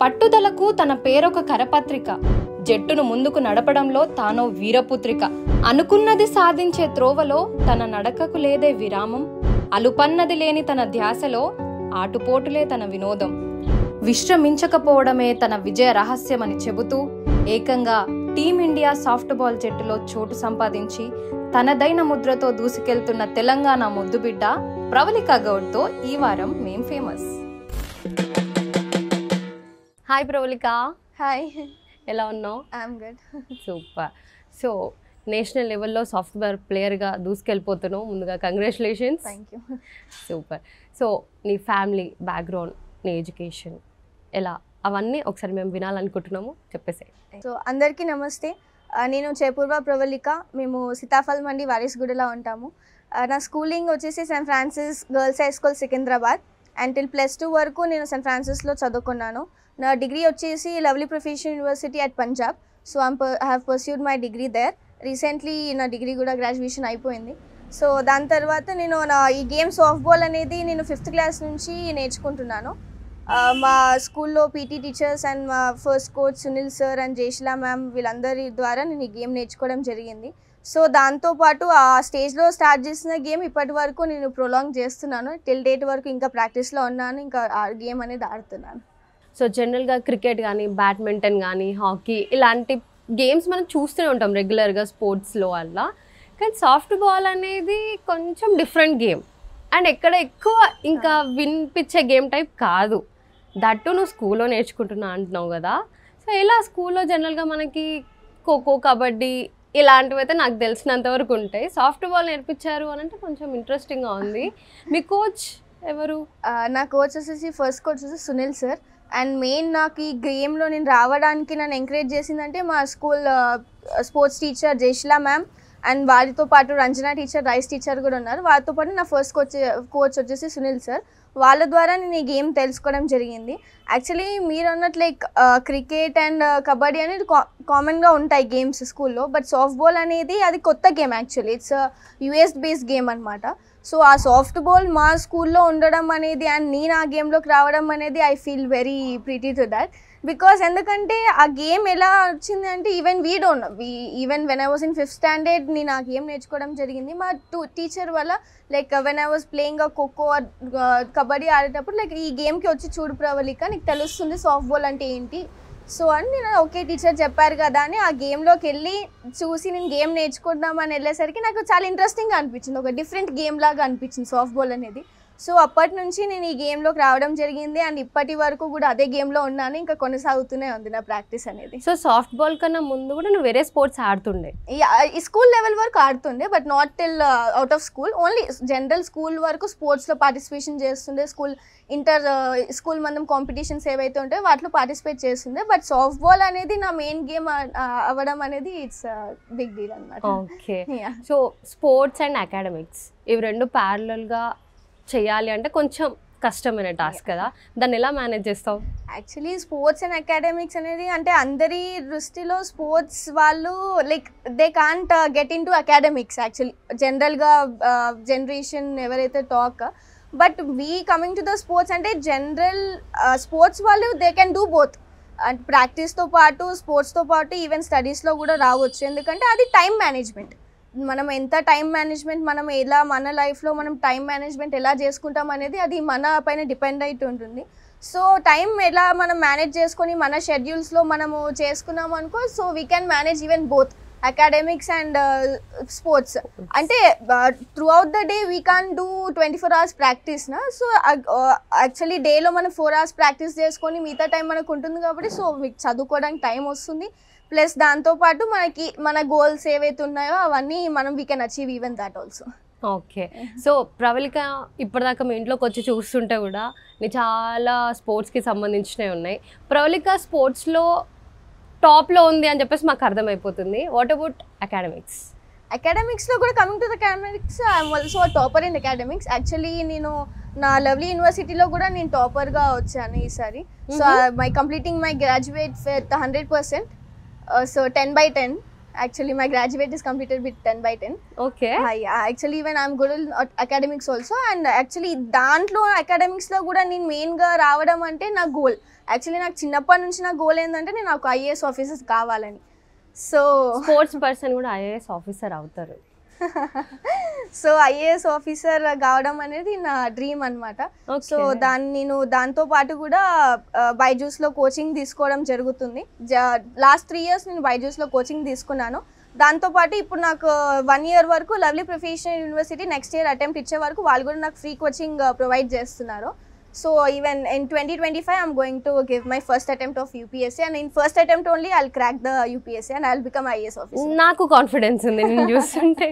పట్టుదలకు తన పేరొక కరపత్రిక జట్టును ముందుకు నడపడంలో తానో వీరపుత్రిక అనుకున్నది సాధించే త్రోవలో తన నడకకు లేదే విరామం అలుపన్నది లేని తన ధ్యాసలో ఆటుపోటులే తన వినోదం విశ్రమించకపోవడమే తన విజయ రహస్యమని చెబుతూ ఏకంగా టీమిండియా సాఫ్ట్ బాల్ జట్టులో చోటు సంపాదించి తనదైన ముద్రతో దూసుకెళ్తున్న తెలంగాణ ముద్దుబిడ్డ ప్రవళిక గౌడ్తో ఈ వారం మేం ఫేమస్ హాయ్ ప్రవళిక హాయ్ ఎలా ఉన్నావు I'm good super so national లెవెల్లో సాఫ్ట్వేర్ ప్లేయర్గా దూసుకెళ్ళిపోతున్నావు ముందుగా congratulations thank you super so నీ ఫ్యామిలీ బ్యాక్గ్రౌండ్ నీ ఎడ్యుకేషన్ ఎలా అవన్నీ ఒకసారి మేము వినాలనుకుంటున్నాము చెప్పేసి సో అందరికీ నమస్తే ఆ, నేను జయపూర్వ ప్రవళిక మేము సీతాఫల్ మండి వారిస్గూడలో ఉంటాము ఆ, నా స్కూలింగ్ వచ్చేసి Saint Francis girls high school Secunderabad and till plus two వరకు నేను సెయింట్ ఫ్రాన్సిస్లో చదువుకున్నాను నా డిగ్రీ వచ్చేసి Lovely Professional University at Punjab so I'm I have pursued my degree there recently నా డిగ్రీ కూడా గ్రాడ్యుయేషన్ అయిపోయింది సో దాని తర్వాత నేను నా ఈ గేమ్ సాఫ్ట్ బాల్ అనేది నేను ఫిఫ్త్ క్లాస్ నుంచి నేర్చుకుంటున్నాను ఆ, మా స్కూల్లో పీటీ టీచర్స్ అండ్ మా first coach Sunil sir and Jayashila ma'am వీళ్ళందరి ద్వారా నేను ఈ గేమ్ నేర్చుకోవడం జరిగింది సో దాంతోపాటు ఆ స్టేజ్లో స్టార్ట్ చేసిన గేమ్ ఇప్పటి వరకు నేను ప్రొలాంగ్ చేస్తున్నాను టిల్ డేట్ వరకు ఇంకా ప్రాక్టీస్లో ఉన్నాను ఇంకా ఆ గేమ్ అనేది ఆడుతున్నాను సో జనరల్గా క్రికెట్ కానీ బ్యాడ్మింటన్ కానీ హాకీ ఇలాంటి గేమ్స్ మనం చూస్తూనే ఉంటాం రెగ్యులర్గా స్పోర్ట్స్లో వల్ల కానీ సాఫ్ట్ బాల్ అనేది కొంచెం డిఫరెంట్ గేమ్ అండ్ ఎక్కడ ఎక్కువ ఇంకా వినిపించే గేమ్ టైప్ కాదు దట్టు నువ్వు స్కూల్లో నేర్చుకుంటున్నా అంటున్నావు కదా సో ఇలా స్కూల్లో జనరల్గా మనకి ఖోఖో కబడ్డీ ఇలాంటివి అయితే నాకు తెలిసినంత వరకు ఉంటాయి సాఫ్ట్ బాల్ నేర్పించారు అని అంటే కొంచెం ఇంట్రెస్టింగ్గా ఉంది మీ కోచ్ ఎవరు ఆ, నా కోచ్ వచ్చేసి ఫస్ట్ కోచ్ వచ్చేసి సునీల్ సార్ అండ్ మెయిన్ నాకు ఈ గేమ్లో నేను రావడానికి నన్ను ఎంకరేజ్ చేసిందంటే మా school sports teacher Jayashila ma'am and వారితో పాటు రంజన టీచర్ రైస్ టీచర్ కూడా ఉన్నారు వారితో పాటు నా ఫస్ట్ కోచ్ కోచ్ వచ్చేసి సునీల్ సార్ వాళ్ళ ద్వారా నేను ఈ గేమ్ తెలుసుకోవడం జరిగింది యాక్చువల్లీ మీరు అన్నట్లు లైక్ క్రికెట్ అండ్ కబడ్డీ అనేది కా కామన్గా ఉంటాయి గేమ్స్ స్కూల్లో బట్ సాఫ్ట్ బాల్ అనేది అది కొత్త game actually it's US based game అనమాట సో ఆ సాఫ్ట్ బాల్ మా స్కూల్లో ఉండడం అనేది అండ్ నేను ఆ గేమ్లోకి రావడం అనేది I feel very pretty to that because ఎందుకంటే ఆ గేమ్ ఎలా వచ్చింది అంటే even we don't we even when I was in fifth standard నేను ఆ గేమ్ నేర్చుకోవడం జరిగింది మా టూ టీచర్ వల్ల like when I was playing kho kho kabaddi ఆడేటప్పుడు లైక్ ఈ గేమ్కి వచ్చి చూడు ప్రవళిక నీకు తెలుస్తుంది సాఫ్ట్ బాల్ అంటే ఏంటి సో అని నేను ఓకే టీచర్ చెప్పారు కదా అని ఆ గేమ్లోకి వెళ్ళి చూసి నేను గేమ్ నేర్చుకుందామని వెళ్ళేసరికి నాకు చాలా ఇంట్రెస్టింగ్గా అనిపించింది ఒక డిఫరెంట్ గేమ్ లాగా అనిపించింది సాఫ్ట్ బాల్ అనేది సో అప్పటి నుంచి నేను ఈ గేమ్లోకి రావడం జరిగింది అండ్ ఇప్పటి వరకు కూడా అదే గేమ్లో ఉన్నాను ఇంకా కొనసాగుతూనే ఉంది నా ప్రాక్టీస్ అనేది సో సాఫ్ట్ బాల్ కన్నా ముందు కూడా నువ్వు వేరే స్పోర్ట్స్ ఆడుతుండే ఈ- ఈ స్కూల్ లెవెల్ వరకు ఆడుతుండే but not till out of school only general school వరకు స్పోర్ట్స్లో పార్టిసిపేషన్ చేస్తుండే స్కూల్ ఇంటర్ స్కూల్ మనం కాంపిటీషన్స్ ఏవైతే ఉంటాయో వాటిలో పార్టిసిపేట్ చేస్తుండే బట్ సాఫ్ట్ బాల్ అనేది నా మెయిన్ గేమ్ అవ్వడం అనేది ఇట్స్ బిగ్ డీల్ అనమాట okay so sports and academics ఇవి రెండు ప్యారలల్గా చేయాలి అంటే కొంచెం కష్టమైన టాస్క్ కదా దాన్ని ఎలా మేనేజ్ చేస్తావు యాక్చువల్లీ స్పోర్ట్స్ అండ్ అకాడమిక్స్ అనేది అంటే అందరి దృష్టిలో స్పోర్ట్స్ వాళ్ళు like they can't get into academics actually జనరల్గా జనరేషన్ ఎవరైతే talk but we coming to the sports అంటే జనరల్ స్పోర్ట్స్ వాళ్ళు they can do both and ప్రాక్టీస్తో పాటు స్పోర్ట్స్తో పాటు ఈవెన్ స్టడీస్లో కూడా రావచ్చు ఎందుకంటే అది టైం మేనేజ్మెంట్ మనం ఎంత టైం మేనేజ్మెంట్ మనం ఎలా మన లైఫ్లో మనం టైం మేనేజ్మెంట్ ఎలా చేసుకుంటాం అనేది అది మన పైన డిపెండ్ అయితే ఉంటుంది సో టైం ఎలా మనం మేనేజ్ చేసుకొని మన షెడ్యూల్స్లో మనము చేసుకున్నాం అనుకో so we can manage even both academics and sports అంటే throughout the day we can do twenty four hours ప్రాక్టీస్నా సో యాక్చువల్లీ డేలో మనం ఫోర్ అవర్స్ ప్రాక్టీస్ చేసుకొని మిగతా టైం మనకు ఉంటుంది కాబట్టి సో మీకు చదువుకోవడానికి టైం వస్తుంది ప్లస్ దాంతోపాటు మనకి మన గోల్స్ ఏవైతే ఉన్నాయో అవన్నీ మనం we can achieve even that also okay so Pravalika ఇప్పటిదాకా మీ ఇంట్లోకి వచ్చి చూస్తుంటే కూడా నీ చాలా స్పోర్ట్స్కి సంబంధించినవి ఉన్నాయి ప్రవళిక స్పోర్ట్స్లో టాప్లో ఉంది అని చెప్పేసి మాకు అర్థమైపోతుంది వాట్ అబౌట్ అకాడమిక్స్ అకాడమిక్స్లో కూడా coming to the academics I'm also topper in academics actually నేను నా లవ్లీ యూనివర్సిటీలో కూడా నేను టాపర్గా వచ్చాను ఈసారి so my completing my graduate with hundred percent so ten by ten Actually, my graduate is completed with 10 by 10. Okay Uh, yeah, actually even I'm good in uh, academics also and actually దాంట్లో అకాడమిక్స్లో కూడా నేను మెయిన్గా రావడం అంటే నా goal actually నాకు చిన్నప్పటి నుంచి నా గోల్ ఏంటంటే నేను ఒక ఐఏఎస్ ఆఫీసర్స్ కావాలని సో స్పోర్ట్స్ పర్సన్ కూడా ఐఏఎస్ ఆఫీసర్ అవుతారు సో ఐఏఎస్ ఆఫీసర్ కావడం అనేది నా డ్రీమ్ అనమాట సో Okay. దాన్ని నేను దాంతో పాటు కూడా బైజూస్లో కోచింగ్ తీసుకోవడం జరుగుతుంది లాస్ట్ త్రీ ఇయర్స్ నేను బైజూస్లో కోచింగ్ తీసుకున్నాను దాంతోపాటు ఇప్పుడు నాకు వన్ ఇయర్ వరకు Lovely Professional University next year attempt ఇచ్చే వరకు వాళ్ళు కూడా నాకు ఫ్రీ కోచింగ్ ప్రొవైడ్ చేస్తున్నారు so even in twenty twenty five I'm going to give my first attempt of UPSC and in first attempt only I'll crack the UPSC and I'll become IAS officer నాకు confidence ఉంది నేను చూస్తుంటే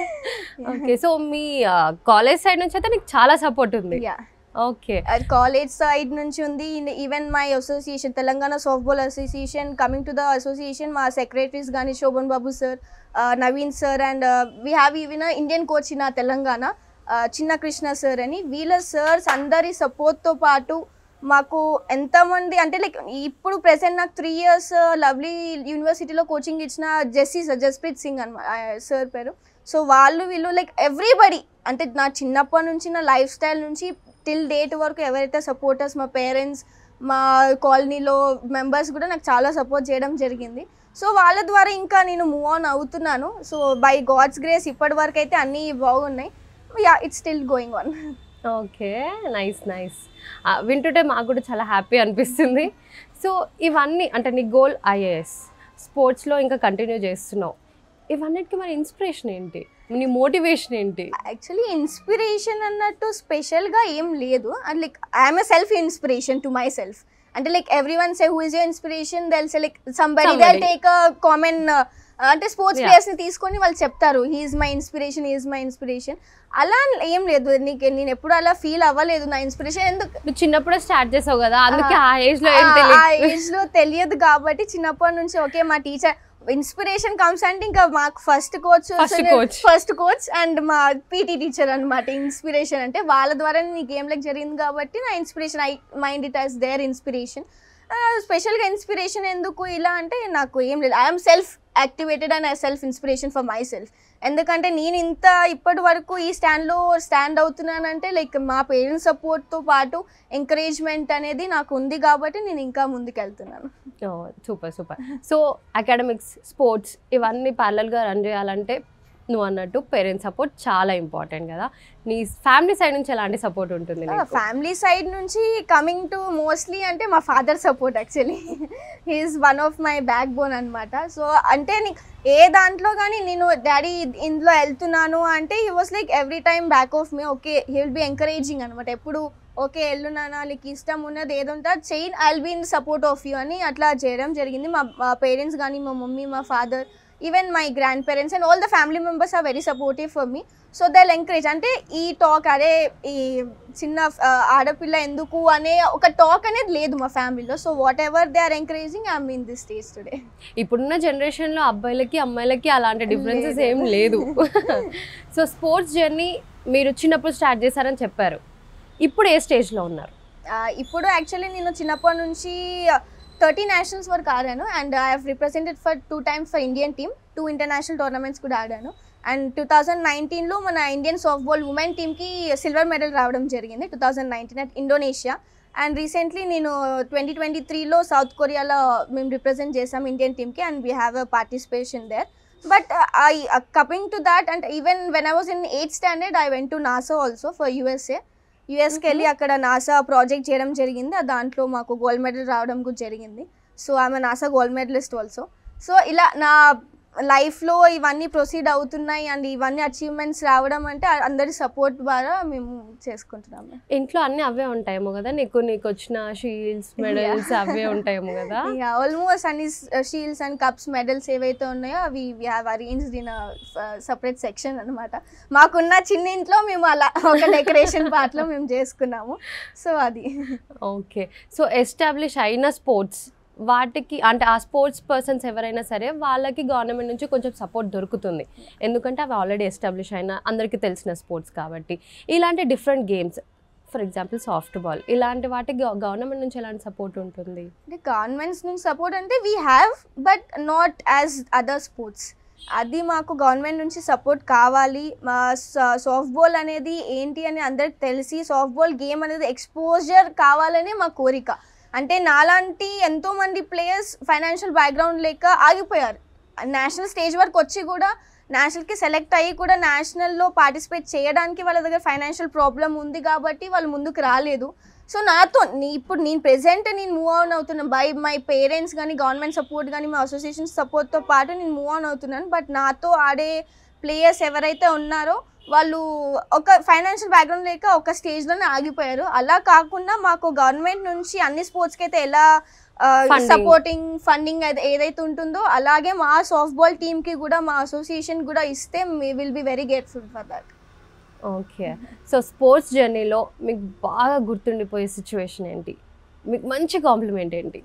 okay so మీ college side నుంచి అయితే నీకు చాలా support ఉంది యా ఓకే కాలేజ్ సైడ్ నుంచి ఉంది even my association Telangana softball association coming to the association మా సెక్రటరీస్ కానీ Shoban Babu sir Naveen sir and we have even Indian coach in Telangana uh, Chinna Krishna sir అని వీళ్ళ సార్స్ అందరి సపోర్ట్తో పాటు మాకు ఎంతమంది అంటే లైక్ ఇప్పుడు ప్రెసెంట్ నాకు త్రీ ఇయర్స్ లవ్లీ యూనివర్సిటీలో కోచింగ్ ఇచ్చిన జెస్సీ సార్ జస్ప్రీత్ సింగ్ అనమాట సార్ పేరు సో వాళ్ళు వీళ్ళు లైక్ ఎవ్రీబడి అంటే నా చిన్నప్పటి నుంచి నా లైఫ్ స్టైల్ నుంచి టిల్ డేట్ వరకు ఎవరైతే సపోర్టర్స్ మా పేరెంట్స్ మా కాలనీలో మెంబర్స్ కూడా నాకు చాలా సపోర్ట్ చేయడం జరిగింది సో వాళ్ళ ద్వారా ఇంకా నేను మూవ్ ఆన్ అవుతున్నాను సో బై గాడ్స్ గ్రేస్ ఇప్పటి వరకు అయితే అన్నీ బాగున్నాయి yeah it's still going on okay nice nice వింటుంటే మాకు కూడా చాలా హ్యాపీ అనిపిస్తుంది సో ఇవన్నీ అంటే నీ గోల్ ఐఏఎస్ స్పోర్ట్స్లో ఇంకా కంటిన్యూ చేస్తున్నావు ఇవన్నిటికీ మరి ఇన్స్పిరేషన్ ఏంటి నీ మోటివేషన్ ఏంటి యాక్చువల్లీ ఇన్స్పిరేషన్ అన్నట్టు స్పెషల్గా ఏం లేదు and like I'm a self inspiration to myself అంటే like everyone say who is your inspiration they'll say like somebody they'll Somebody. Take common అంటే స్పోర్ట్స్ Yeah. ప్లేయర్స్ని తీసుకొని వాళ్ళు చెప్తారు he's my inspiration is my inspiration అలా ఏం లేదు నీకు నేను ఎప్పుడు అలా ఫీల్ అవ్వలేదు నా ఇన్స్పిరేషన్ ఎందుకు నువ్వు చిన్నప్పుడే స్టార్ట్ చేసావు కదా అందుకే ఆ ఏజ్ లో ఏం ఆ తెలియదు ఏజ్ లో తెలియదు కాబట్టి చిన్నప్పటి నుంచి ఓకే మా టీచర్ ఇన్స్పిరేషన్ కమ్స్ అంటే ఇంకా మాకు first coach First coach. First coach and మా పీటీ టీచర్ అన్నమాట ఇన్స్పిరేషన్ అంటే వాళ్ళ ద్వారా నీ గేమ్ లెక్ జరిగింది కాబట్టి నా inspiration I mind it as their inspiration స్పెషల్గా ఇన్స్పిరేషన్ ఎందుకు ఇలా అంటే నాకు ఏం లేదు I'm self activated and I self inspiration for myself ఎందుకంటే నేను ఇంత ఇప్పటి వరకు ఈ స్టాండ్లో స్టాండ్ అవుతున్నానంటే లైక్ మా పేరెంట్స్ సపోర్ట్తో పాటు ఎంకరేజ్మెంట్ అనేది నాకు ఉంది కాబట్టి నేను ఇంకా ముందుకు వెళ్తున్నాను super super so academics sports ఇవన్నీ ప్యారలల్గా రన్ చేయాలంటే నువ్వు అన్నట్టు పేరెంట్స్ సపోర్ట్ చాలా ఇంపార్టెంట్ కదా నీ ఫ్యామిలీ సైడ్ నుంచి ఎలాంటి సపోర్ట్ ఉంటుంది నీకు? ఫ్యామిలీ సైడ్ నుంచి కమింగ్ టు మోస్ట్లీ అంటే మా father support actually he's one of my backbone అనమాట సో అంటే నీ- ఏ దాంట్లో కానీ నేను డాడీ ఇందులో వెళ్తున్నాను అంటే he was like every time back of me okay he will be encouraging అనమాట ఎప్పుడు ఓకే వెళ్తున్నానా నీకు ఇష్టం ఉన్నది ఏది ఉంటే అది చెయ్యి I will be in support of you అని అట్లా చేయడం జరిగింది మా మా పేరెంట్స్ కానీ మా మమ్మీ మా father even my grandparents and all the family members are very supportive for me so they encourage అంటే ఈ టాక్ అరే ఈ చిన్న ఆ, ఆడపిల్ల ఎందుకు అనే ఒక టాక్ అనేది లేదు మా ఫ్యామిలీలో so whatever they are encouraging I mean this stage today ఇప్పుడున్న జనరేషన్లో అబ్బాయిలకి అమ్మాయిలకి అలాంటి డిఫరెన్సెస్ లేదు. ఏం లేదు సో స్పోర్ట్స్ జర్నీ మీరు చిన్నప్పుడు స్టార్ట్ చేశారని చెప్పారు ఇప్పుడు ఏ స్టేజ్లో ఉన్నారు ఇప్పుడు యాక్చువల్లీ నేను చిన్నప్పటి నుంచి థర్టీ నేషనల్స్ వరకు ఆడాను and I have represented for two times for Indian team two international tournaments కూడా ఆడాను అండ్ టూ థౌజండ్ నైన్టీన్లో మన ఇండియన్ సాఫ్ట్ బాల్ ఉమెన్ టీమ్కి సిల్వర్ మెడల్ రావడం జరిగింది two thousand nineteen at Indonesia and recently నేను ట్వంటీ ట్వంటీ త్రీలో south కొరియాలో మేము రిప్రజెంట్ చేసాం ఇండియన్ టీమ్కి and we have a participation there but I coming to that and even when I was in eighth standard I went to NASA also for USA యూఎస్కి వెళ్ళి అక్కడ NASA project చేయడం జరిగింది ఆ దాంట్లో మాకు గోల్డ్ మెడల్ రావడం కూడా జరిగింది సో ఆమె NASA gold medalist also so ఇలా నా లైఫ్లో ఇవన్నీ ప్రొసీడ్ అవుతున్నాయి అండ్ ఇవన్నీ అచీవ్మెంట్స్ రావడం అంటే అందరి సపోర్ట్ ద్వారా మేము చేసుకుంటున్నాము ఇంట్లో అన్ని అవే ఉంటాయేమో కదా నీకు నీకు వచ్చిన షీల్డ్స్ మెడల్స్ అవే ఉంటాయేమో కదా ఆల్మోస్ట్ అన్ని షీల్డ్స్ అండ్ కప్స్ మెడల్స్ ఏవైతే ఉన్నాయో అవి we have arranged in separate section అనమాట మాకున్న చిన్న ఇంట్లో మేము అలా ఒక డెకరేషన్ పార్ట్లో మేము చేసుకున్నాము సో అది ఓకే సో ఎస్టాబ్లిష్ అయిన స్పోర్ట్స్ వాటికి అంటే ఆ స్పోర్ట్స్ పర్సన్స్ ఎవరైనా సరే వాళ్ళకి గవర్నమెంట్ నుంచి కొంచెం సపోర్ట్ దొరుకుతుంది ఎందుకంటే అవి ఆల్రెడీ ఎస్టాబ్లిష్ అయిన అందరికీ తెలిసిన స్పోర్ట్స్ కాబట్టి ఇలాంటి different games for example softball ఇలాంటి వాటికి గవర్నమెంట్ నుంచి ఎలాంటి సపోర్ట్ ఉంటుంది అంటే గవర్నమెంట్స్ నుంచి సపోర్ట్ అంటే we have but not as other sports అది మాకు గవర్నమెంట్ నుంచి సపోర్ట్ కావాలి మా సాఫ్ట్ బాల్ అనేది ఏంటి అని అందరికి తెలిసి సాఫ్ట్ బాల్ గేమ్ అనేది ఎక్స్పోజర్ కావాలని మా కోరిక అంటే నాలాంటి ఎంతోమంది ప్లేయర్స్ ఫైనాన్షియల్ బ్యాక్గ్రౌండ్ లేక ఆగిపోయారు నేషనల్ స్టేజ్ వరకు వచ్చి కూడా నేషనల్కి సెలెక్ట్ అయ్యి కూడా నేషనల్లో పార్టిసిపేట్ చేయడానికి వాళ్ళ దగ్గర ఫైనాన్షియల్ ప్రాబ్లం ఉంది కాబట్టి వాళ్ళు ముందుకు రాలేదు సో నాతో నీ ఇప్పుడు నేను ప్రెసెంట్ నేను మూవ్ ఆన్ అవుతున్నాను బై మై పేరెంట్స్ కానీ గవర్నమెంట్ సపోర్ట్ కానీ మా అసోసియేషన్ సపోర్ట్తో పాటు నేను మూవ్ ఆన్ అవుతున్నాను బట్ నాతో ఆడే ప్లేయర్స్ ఎవరైతే ఉన్నారో వాళ్ళు ఒక ఫైనాన్షియల్ బ్యాక్గ్రౌండ్ లేక ఒక స్టేజ్లోనే ఆగిపోయారు అలా కాకుండా మాకు గవర్నమెంట్ నుంచి అన్ని స్పోర్ట్స్కి అయితే ఎలా Funding. సపోర్టింగ్ ఫండింగ్ ఏదైతే ఉంటుందో అలాగే మా సాఫ్ట్ బాల్ టీమ్కి కూడా మా అసోసియేషన్ కూడా ఇస్తే me will be very grateful for that okay so sports జర్నీలో మీకు బాగా గుర్తుండిపోయే సిచ్యువేషన్ ఏంటి మీకు మంచి కాంప్లిమెంట్ ఏంటి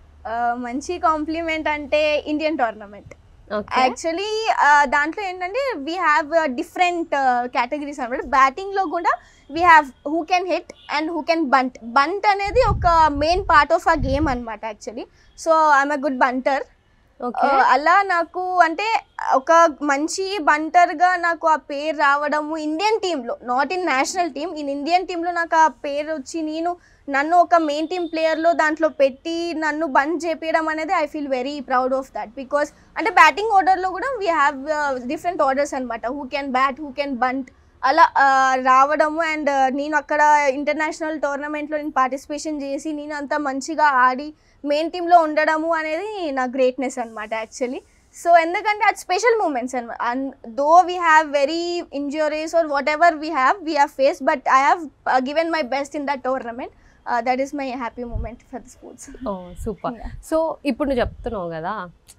మంచి కాంప్లిమెంట్ అంటే ఇండియన్ టోర్నమెంట్ ఓకే యాక్చువల్లీ దాంట్లో ఏంటంటే వీ హ్యావ్ డిఫరెంట్ కేటగిరీస్ అనమాట బ్యాటింగ్లో కూడా we have who can hit and who can bunt bunt అనేది ఒక main part of a game అనమాట actually so I'm a good bunter okay అలా నాకు అంటే ఒక మంచి బంటర్గా నాకు ఆ పేరు రావడము ఇండియన్ టీంలో not in national team in Indian టీంలో నాకు ఆ పేరు వచ్చి నేను నన్ను ఒక మెయిన్ టీమ్ ప్లేయర్లో దాంట్లో పెట్టి నన్ను బంద్ చేపించడం అనేది I feel very proud of that because అంటే బ్యాటింగ్ ఆర్డర్లో కూడా వీ హ్యావ్ డిఫరెంట్ ఆర్డర్స్ అనమాట who can bat who can bunt అలా ఆ, రావడము అండ్ నేను అక్కడ ఇంటర్నేషనల్ టోర్నమెంట్లో నేను పార్టిసిపేషన్ చేసి నేను అంత మంచిగా ఆడి మెయిన్ టీంలో ఉండడము అనేది నా గ్రేట్నెస్ అనమాట యాక్చువల్లీ సో ఎందుకంటే అది స్పెషల్ మూమెంట్స్ అనమాట and though we have very injuries or whatever we have we have face but I have given my best in that tournament that is my happy moment for the sports oh super so ఇప్పుడు నువ్వు చెప్తున్నావు కదా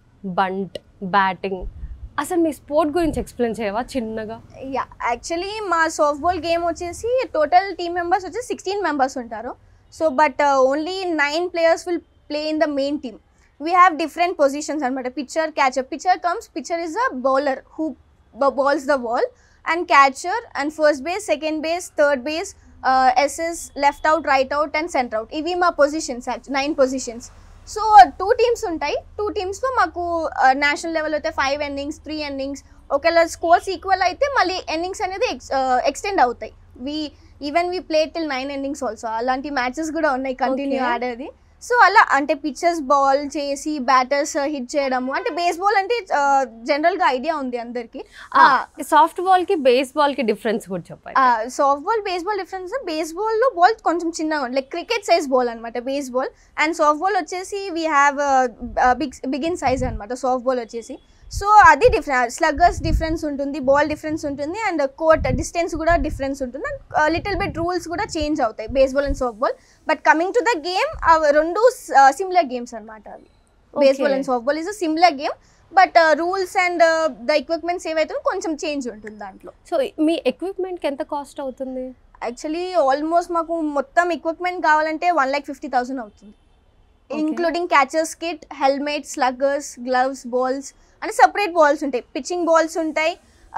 burnt batting అసలు మీ sport గురించి explain చేయవా చిన్నగా yeah actually మా soft ball game వచ్చేసి టోటల్ టీమ్ మెంబర్స్ వచ్చేసి సిక్స్టీన్ మెంబర్స్ ఉంటారు so but only nine players will play in the main team we have different positions అనమాట pitcher catcher pitcher comes pitcher is a bowler who balls the ball and catcher and first base second base third base SS left out right out and centre out ఇవి మా positions nine positions so two teams ఉంటాయి two టీమ్స్లో మాకు national level అయితే five innings three innings ఒకవేళ scores equal అయితే మళ్ళీ innings అనేది ఎక్స్టెండ్ అవుతాయి we even we play till nine innings also అలాంటి మ్యాచెస్ కూడా ఉన్నాయి కంటిన్యూ Okay. ఆడేది సో అలా అంటే పిక్చర్స్ బాల్ చేసి బ్యాటర్స్ హిట్ చేయడము అంటే బేస్బాల్ అంటే జనరల్గా ఐడియా ఉంది అందరికీ సాఫ్ట్ బాల్ కి బేస్ బాల్ కి డిఫరెన్స్ కూడా చెప్పాలి సాఫ్ట్ బాల్ బేస్బాల్ డిఫరెన్స్ బేస్బాల్లో బాల్ కొంచెం చిన్నగా ఉంటుంది లైక్ క్రికెట్ సైజ్ బాల్ అనమాట బేస్బాల్ అండ్ సాఫ్ట్ బాల్ వచ్చేసి we have big begin size అనమాట సాఫ్ట్ బాల్ వచ్చేసి సో అది డిఫరెంట్ స్లగ్గర్స్ డిఫరెన్స్ ఉంటుంది బాల్ డిఫరెన్స్ ఉంటుంది అండ్ కోర్ట్ డిస్టెన్స్ కూడా డిఫరెన్స్ ఉంటుంది అండ్ లిటిల్ బిట్ రూల్స్ కూడా చేంజ్ అవుతాయి baseball and soft ball but coming to the game రెండు సిమిలర్ గేమ్స్ అనమాట అవి baseball and soft ball is similar game but rules and the equipments ఏవైతే కొంచెం change ఉంటుంది దాంట్లో సో మీ ఎక్విప్మెంట్ కి ఎంత కాస్ట్ అవుతుంది యాక్చువల్లీ ఆల్మోస్ట్ మాకు మొత్తం ఎక్విప్మెంట్ కావాలంటే వన్ ల్యాక్ ఫిఫ్టీ థౌసండ్ అవుతుంది Okay. Including catchers kit helmet sluggers gloves balls అంటే సపరేట్ బాల్స్ ఉంటాయి పిచ్చింగ్ బాల్స్ ఉంటాయి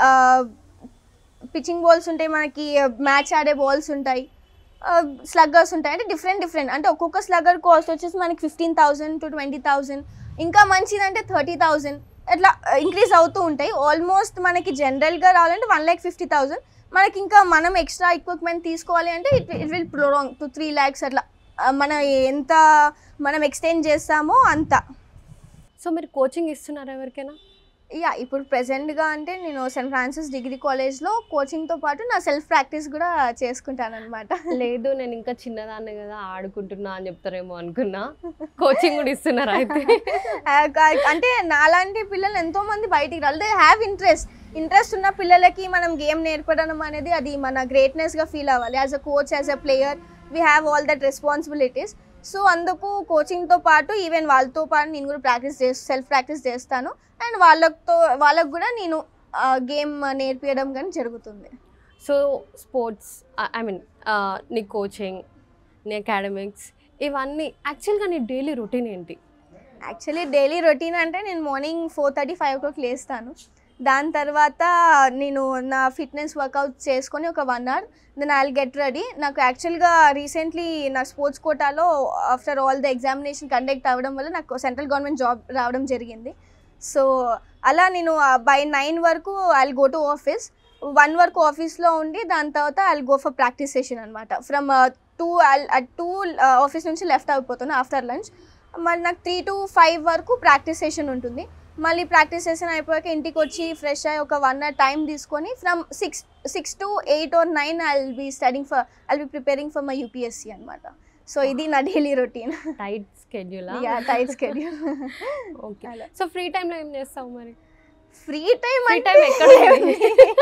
పిచ్చింగ్ బాల్స్ ఉంటాయి మనకి మ్యాచ్ ఆడే బాల్స్ ఉంటాయి స్లగ్గర్స్ ఉంటాయి అంటే డిఫరెంట్ డిఫరెంట్ అంటే ఒక్కొక్క స్లగ్గర్ కాస్ట్ వచ్చేసి మనకి fifteen thousand to twenty thousand ఇంకా మంచిదంటే థర్టీ థౌసండ్ అట్లా ఇంక్రీజ్ అవుతూ ఉంటాయి ఆల్మోస్ట్ మనకి జనరల్గా రావాలంటే వన్ ల్యాక్ ఫిఫ్టీ థౌసండ్ మనకి ఇంకా మనం ఎక్స్ట్రా ఎక్విప్మెంట్ తీసుకోవాలి అంటే it it will prolong to three lakhs అట్లా ఆ, మన ఎంత మనం ఎక్స్టెండ్ చేస్తామో అంత సో మీరు కోచింగ్ ఇస్తున్నారా ఎవరికైనా యా ఇప్పుడు ప్రెసెంట్గా అంటే నేను సెయింట్ ఫ్రాన్సిస్ డిగ్రీ కాలేజ్లో కోచింగ్తో పాటు నా సెల్ఫ్ ప్రాక్టీస్ కూడా చేసుకుంటాను అనమాట లేదు నేను ఇంకా చిన్నదాన్ని కదా ఆడుకుంటున్నా అని చెప్తారేమో అనుకున్నా కోచింగ్ కూడా ఇస్తున్నారా అయితే అంటే నాలాంటి పిల్లలు ఎంతో మంది బయటికి రాలేదు దే హ్యావ్ ఇంట్రెస్ట్ ఇంట్రెస్ట్ ఉన్న పిల్లలకి మనం గేమ్ నేర్పడం అనేది అది మన గ్రేట్నెస్గా ఫీల్ అవ్వాలి as a coach as a player we have all that responsibilities so అందుకు కోచింగ్తో పాటు ఈవెన్ వాళ్ళతో పాటు నేను కూడా ప్రాక్టీస్ చేసి సెల్ఫ్ ప్రాక్టీస్ చేస్తాను అండ్ వాళ్ళతో వాళ్ళకు కూడా నేను గేమ్ నేర్పించడం కానీ జరుగుతుంది సో స్పోర్ట్స్ ఐ మీన్ నీ కోచింగ్ నీ అకాడమిక్స్ ఇవన్నీ యాక్చువల్గా నీ డైలీ రొటీన్ ఏంటి యాక్చువల్లీ డైలీ రొటీన్ అంటే నేను morning four thirty five o'clock లేస్తాను దాని తర్వాత నేను నా ఫిట్నెస్ వర్కౌట్ చేసుకొని ఒక one hour then I get ready నాకు యాక్చువల్గా రీసెంట్లీ నా స్పోర్ట్స్ కోటాలో after all the examination conduct అవ్వడం వల్ల నాకు సెంట్రల్ గవర్నమెంట్ జాబ్ రావడం జరిగింది సో అలా నేను బై నైన్ వరకు I go to office one వరకు ఆఫీస్లో ఉండి దాని తర్వాత I go for practice session అనమాట ఫ్రమ్ టూ టూ ఆఫీస్ నుంచి లెఫ్ట్ అయిపోతాను ఆఫ్టర్ లంచ్ మళ్ళీ నాకు త్రీ టు ఫైవ్ వరకు ప్రాక్టీస్ సెషన్ ఉంటుంది మళ్ళీ ప్రాక్టీస్ సెషన్ అయిపోయాక ఇంటికి వచ్చి ఫ్రెష్ అయ్యి ఒక వన్ అవర్ టైం తీసుకొని from six six to eight or nine I will be studying for I be preparing for my UPSC అనమాట సో ఇది నా daily routine tight schedule yeah tight schedule okay అలా. So free టైంలో ఏం చేస్తావు మరి free time Free అంటే time ఎక్కడ ఉంది?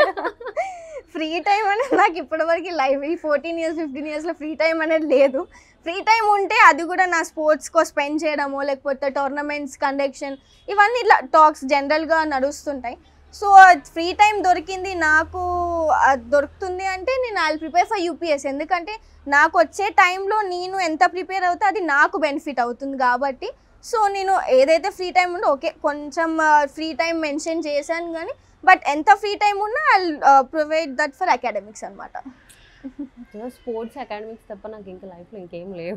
ఫ్రీ టైం అనేది నాకు ఇప్పటివరకు లైఫ్ ఈ ఫోర్టీన్ ఇయర్స్ ఫిఫ్టీన్ ఇయర్స్లో ఫ్రీ టైం అనేది లేదు ఫ్రీ టైం ఉంటే అది కూడా నా స్పోర్ట్స్కో స్పెండ్ చేయడమో లేకపోతే టోర్నమెంట్స్ కండక్షన్ ఇవన్నీ ఇట్లా టాక్స్ జనరల్గా నడుస్తుంటాయి సో ఫ్రీ టైం దొరికింది నాకు అది దొరుకుతుంది అంటే నేను ఐ ప్రిపేర్ ఫర్ యూపీఎస్ ఎందుకంటే నాకు వచ్చే టైంలో నేను ఎంత ప్రిపేర్ అవుతే అది నాకు బెనిఫిట్ అవుతుంది కాబట్టి సో నేను ఏదైతే ఫ్రీ టైం ఉందో ఓకే కొంచెం ఫ్రీ టైం మెన్షన్ చేశాను కానీ బట్ ఎంత ఫ్రీ టైం ఉన్నా I provide that for academics అనమాట స్పోర్ట్స్ అకాడమిక్స్ తప్ప నాకు ఇంకా లైఫ్లో ఇంకేం లేవు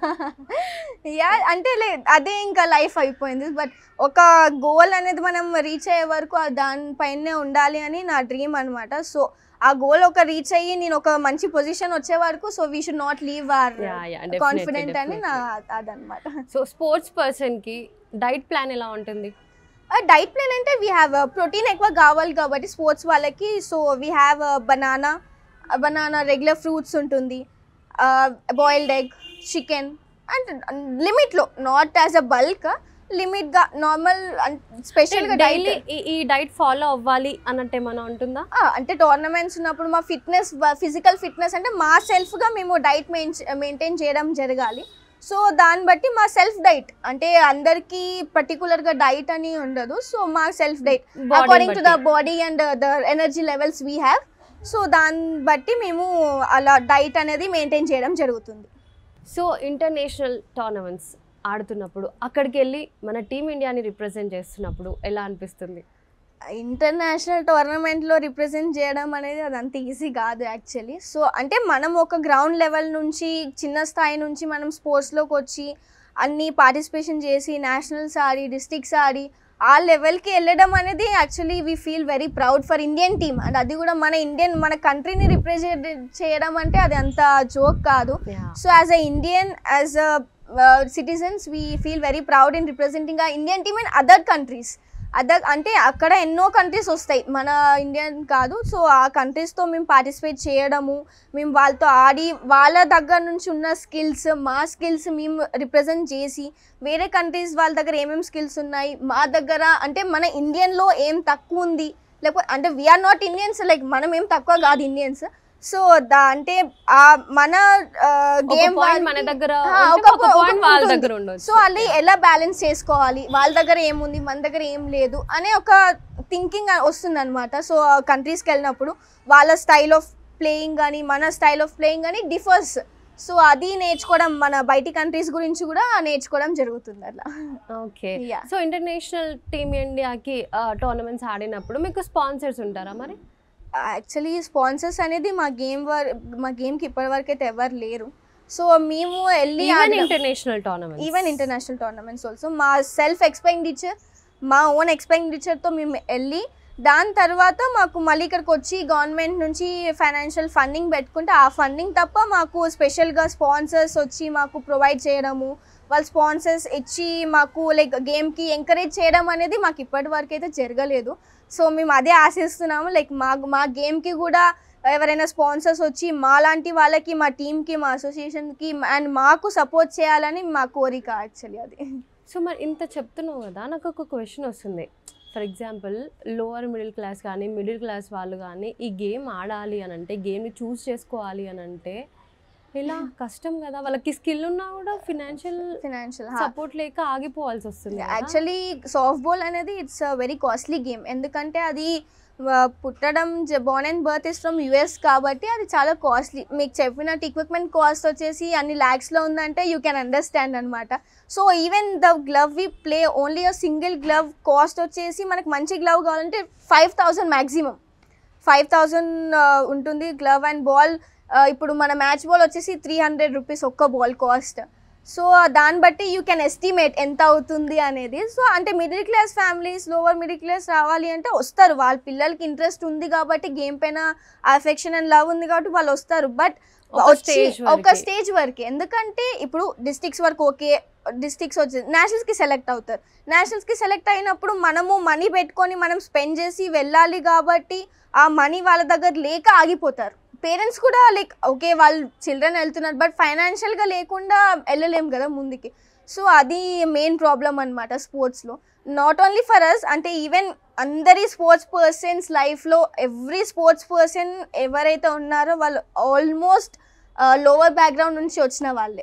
యా అంటే లే అదే ఇంకా లైఫ్ అయిపోయింది బట్ ఒక గోల్ అనేది మనం రీచ్ అయ్యే వరకు ఆ దానిపైనే ఉండాలి అని నా డ్రీమ్ అనమాట సో ఆ గోల్ ఒక రీచ్ అయ్యి నేను ఒక మంచి పొజిషన్ వచ్చే వరకు so we should not leave or Yeah, yeah, definitely, confident అని నా definitely. అదనమాట సో స్పోర్ట్స్ పర్సన్కి డైట్ ప్లాన్ ఎలా ఉంటుంది డైట్ ప్లాన్ అంటే వీ హ్యావ్ ప్రోటీన్ ఎక్కువ కావాలి కాబట్టి స్పోర్ట్స్ వాళ్ళకి so we have banana banana regular fruits ఉంటుంది బాయిల్డ్ ఎగ్ చికెన్ అండ్ లిమిట్లో నాట్ యాజ్ అ బల్క్ లిమిట్గా నార్మల్ స్పెషల్గా డైలీ డైలీ ఈ డైట్ ఫాలో అవ్వాలి అన్నట్టు ఏమైనా ఉంటుందా అంటే టోర్నమెంట్స్ ఉన్నప్పుడు మా ఫిట్నెస్ ఫిజికల్ ఫిట్నెస్ అంటే మా సెల్ఫ్గా మేము డైట్ మెయింటైన్ చేయడం జరగాలి సో దాన్ని బట్టి మా సెల్ఫ్ డైట్ అంటే అందరికీ పర్టికులర్గా డైట్ అని ఉండదు సో మా self diet Body according to the బట్టి. Body and the energy levels we have so దాన్ని బట్టి మేము అలా డైట్ అనేది మెయింటైన్ చేయడం జరుగుతుంది సో ఇంటర్నేషనల్ టోర్నమెంట్స్ ఆడుతున్నప్పుడు అక్కడికి వెళ్ళి మన టీమిండియాని రిప్రజెంట్ చేస్తున్నప్పుడు ఎలా అనిపిస్తుంది ఇంటర్నేషనల్ టోర్నమెంట్లో రిప్రజెంట్ చేయడం అనేది అది అంత ఈజీ కాదు యాక్చువల్లీ సో అంటే మనం ఒక గ్రౌండ్ లెవెల్ నుంచి చిన్న స్థాయి నుంచి మనం స్పోర్ట్స్లోకి వచ్చి అన్ని పార్టిసిపేషన్ చేసి నేషనల్స్ ఆడి డిస్ట్రిక్ట్స్ ఆడి ఆ లెవెల్కి వెళ్ళడం అనేది actually we feel very proud for Indian team and అది కూడా మన ఇండియన్ మన కంట్రీని రిప్రజెంట్ చేయడం అంటే అది అంత జోక్ కాదు so as a Indian as a citizens we feel very proud in representing a Indian team in other countries other అంటే అక్కడ ఎన్నో కంట్రీస్ వస్తాయి మన ఇండియన్ కాదు సో ఆ కంట్రీస్తో మేము పార్టిసిపేట్ చేయడము మేము వాళ్ళతో ఆడి వాళ్ళ దగ్గర నుంచి ఉన్న స్కిల్స్ మా స్కిల్స్ మేము రిప్రజెంట్ చేసి వేరే కంట్రీస్ వాళ్ళ దగ్గర ఏమేమి స్కిల్స్ ఉన్నాయి మా దగ్గర అంటే మన ఇండియన్లో ఏం తక్కువ ఉంది లేకపోతే అంటే వీఆర్ నాట్ ఇండియన్స్ లైక్ మనం ఏం తక్కువ కాదు ఇండియన్స్ సో దా అంటే ఆ మన గేమ్ point మన దగ్గర ఆ, ఉంటే ఒక ఒక po- point ఒక వాళ్ళ ఉంటుంది. దగ్గర ఉండొచ్చు. సో అది ఎలా బ్యాలెన్స్ చేసుకోవాలి వాళ్ళ దగ్గర ఏముంది మన దగ్గర ఏం లేదు అనే ఒక థింకింగ్ వస్తుంది అనమాట సో కంట్రీస్కి వెళ్ళినప్పుడు వాళ్ళ స్టైల్ ఆఫ్ ప్లేయింగ్ కానీ మన స్టైల్ ఆఫ్ ప్లేయింగ్ కానీ డిఫర్స్ సో అది నేర్చుకోవడం మన బయటి కంట్రీస్ గురించి కూడా నేర్చుకోవడం జరుగుతుంది అట్లా okay Yeah. So international team ఇండియాకి టోర్నమెంట్స్ ఆడినప్పుడు మీకు స్పాన్సర్స్ ఉంటారా మరి యాక్చువల్లీ స్పాన్సర్స్ అనేది మా గేమ్ వర్ మా గేమ్కి ఇప్పటివరకు అయితే ఎవరు లేరు సో మేము వెళ్ళి ఈవెన్ ఆడిన- international tournament even international tournaments also మా సెల్ఫ్ ఎక్స్పెండిచర్ మా ఓన్ ఎక్స్పెండిచర్తో మేము వెళ్ళి దాని తర్వాత మాకు మళ్ళీ ఇక్కడికి వచ్చి గవర్నమెంట్ నుంచి ఫైనాన్షియల్ ఫండింగ్ పెట్టుకుంటే ఆ ఫండింగ్ తప్ప మాకు స్పెషల్గా స్పాన్సర్స్ వచ్చి మాకు ప్రొవైడ్ చేయడము వాళ్ళ స్పాన్సర్స్ ఇచ్చి మాకు లైక్ గేమ్కి ఎంకరేజ్ చేయడం అనేది మాకు ఇప్పటి వరకు అయితే జరగలేదు సో మేము అదే ఆశిస్తున్నాము లైక్ మా మా గేమ్కి కూడా ఎవరైనా స్పాన్సర్స్ వచ్చి మా లాంటి వాళ్ళకి మా టీంకి మా అసోసియేషన్కి అండ్ మాకు సపోర్ట్ చేయాలని మా కోరిక యాక్చువల్లీ అది సో మరి ఇంత చెప్తున్నావు కదా నాకు ఒక క్వశ్చన్ వస్తుంది for example lower middle class కానీ మిడిల్ క్లాస్ వాళ్ళు కానీ ఈ గేమ్ ఆడాలి అని అంటే గేమ్ని చూస్ చేసుకోవాలి అని అంటే ఎలా కష్టం కదా వాళ్ళకి స్కిల్ ఉన్నా కూడా ఫినాన్షియల్ ఫినాన్షియల్ సపోర్ట్ లేక ఆగిపోవాల్సి వస్తుంది కదా. యాక్చువల్లీ సాఫ్ట్ బాల్ అనేది ఇట్స్ వెరీ కాస్ట్లీ గేమ్ ఎందుకంటే అది ఆ, పుట్టడం born and birth is from US కాబట్టి అది చాలా కాస్ట్లీ మీకు చెప్పినట్టు ఎక్విప్మెంట్ కాస్ట్ వచ్చేసి అన్ని ల్యాక్స్లో ఉందంటే యూ కెన్ అండర్స్టాండ్ అనమాట so even the glove we play only a single glove cost వచ్చేసి మనకు మంచి గ్లవ్ కావాలంటే five thousand maximum five thousand ఉంటుంది గ్లవ్ అండ్ బాల్ ఇప్పుడు మన మ్యాచ్ బాల్ వచ్చేసి త్రీ హండ్రెడ్ రూపీస్ ఒక్క బాల్ కాస్ట్ సో దాన్ని బట్టి యూ కెన్ ఎస్టిమేట్ ఎంత అవుతుంది అనేది సో అంటే middle class families lower middle class రావాలి అంటే వస్తారు వాళ్ళ పిల్లలకి ఇంట్రెస్ట్ ఉంది కాబట్టి గేమ్ పైన అఫెక్షన్ అండ్ లవ్ ఉంది కాబట్టి వాళ్ళు వస్తారు బట్ ఒక వచ్చి stage ఒక వరకే. స్టేజ్ వరకే ఎందుకంటే ఇప్పుడు డిస్ట్రిక్ట్స్ వరకు ఓకే డిస్ట్రిక్ట్స్ వచ్చి నేషనల్స్కి సెలెక్ట్ అవుతారు నేషనల్స్కి సెలెక్ట్ అయినప్పుడు మనము మనీ పెట్టుకొని మనం స్పెండ్ చేసి వెళ్ళాలి కాబట్టి ఆ మనీ వాళ్ళ దగ్గర లేక ఆగిపోతారు పేరెంట్స్ కూడా లైక్ ఓకే వాళ్ళు చిల్డ్రన్ వెళ్తున్నారు బట్ ఫైనాన్షియల్గా లేకుండా వెళ్ళలేం కదా ముందుకి సో అది మెయిన్ ప్రాబ్లం అనమాట స్పోర్ట్స్లో నాట్ ఓన్లీ ఫర్ అస్ అంటే ఈవెన్ అందరి స్పోర్ట్స్ పర్సన్స్ లైఫ్లో ఎవ్రీ స్పోర్ట్స్ పర్సన్ ఎవరైతే ఉన్నారో వాళ్ళు ఆల్మోస్ట్ లోవర్ బ్యాక్గ్రౌండ్ నుంచి వచ్చిన వాళ్ళే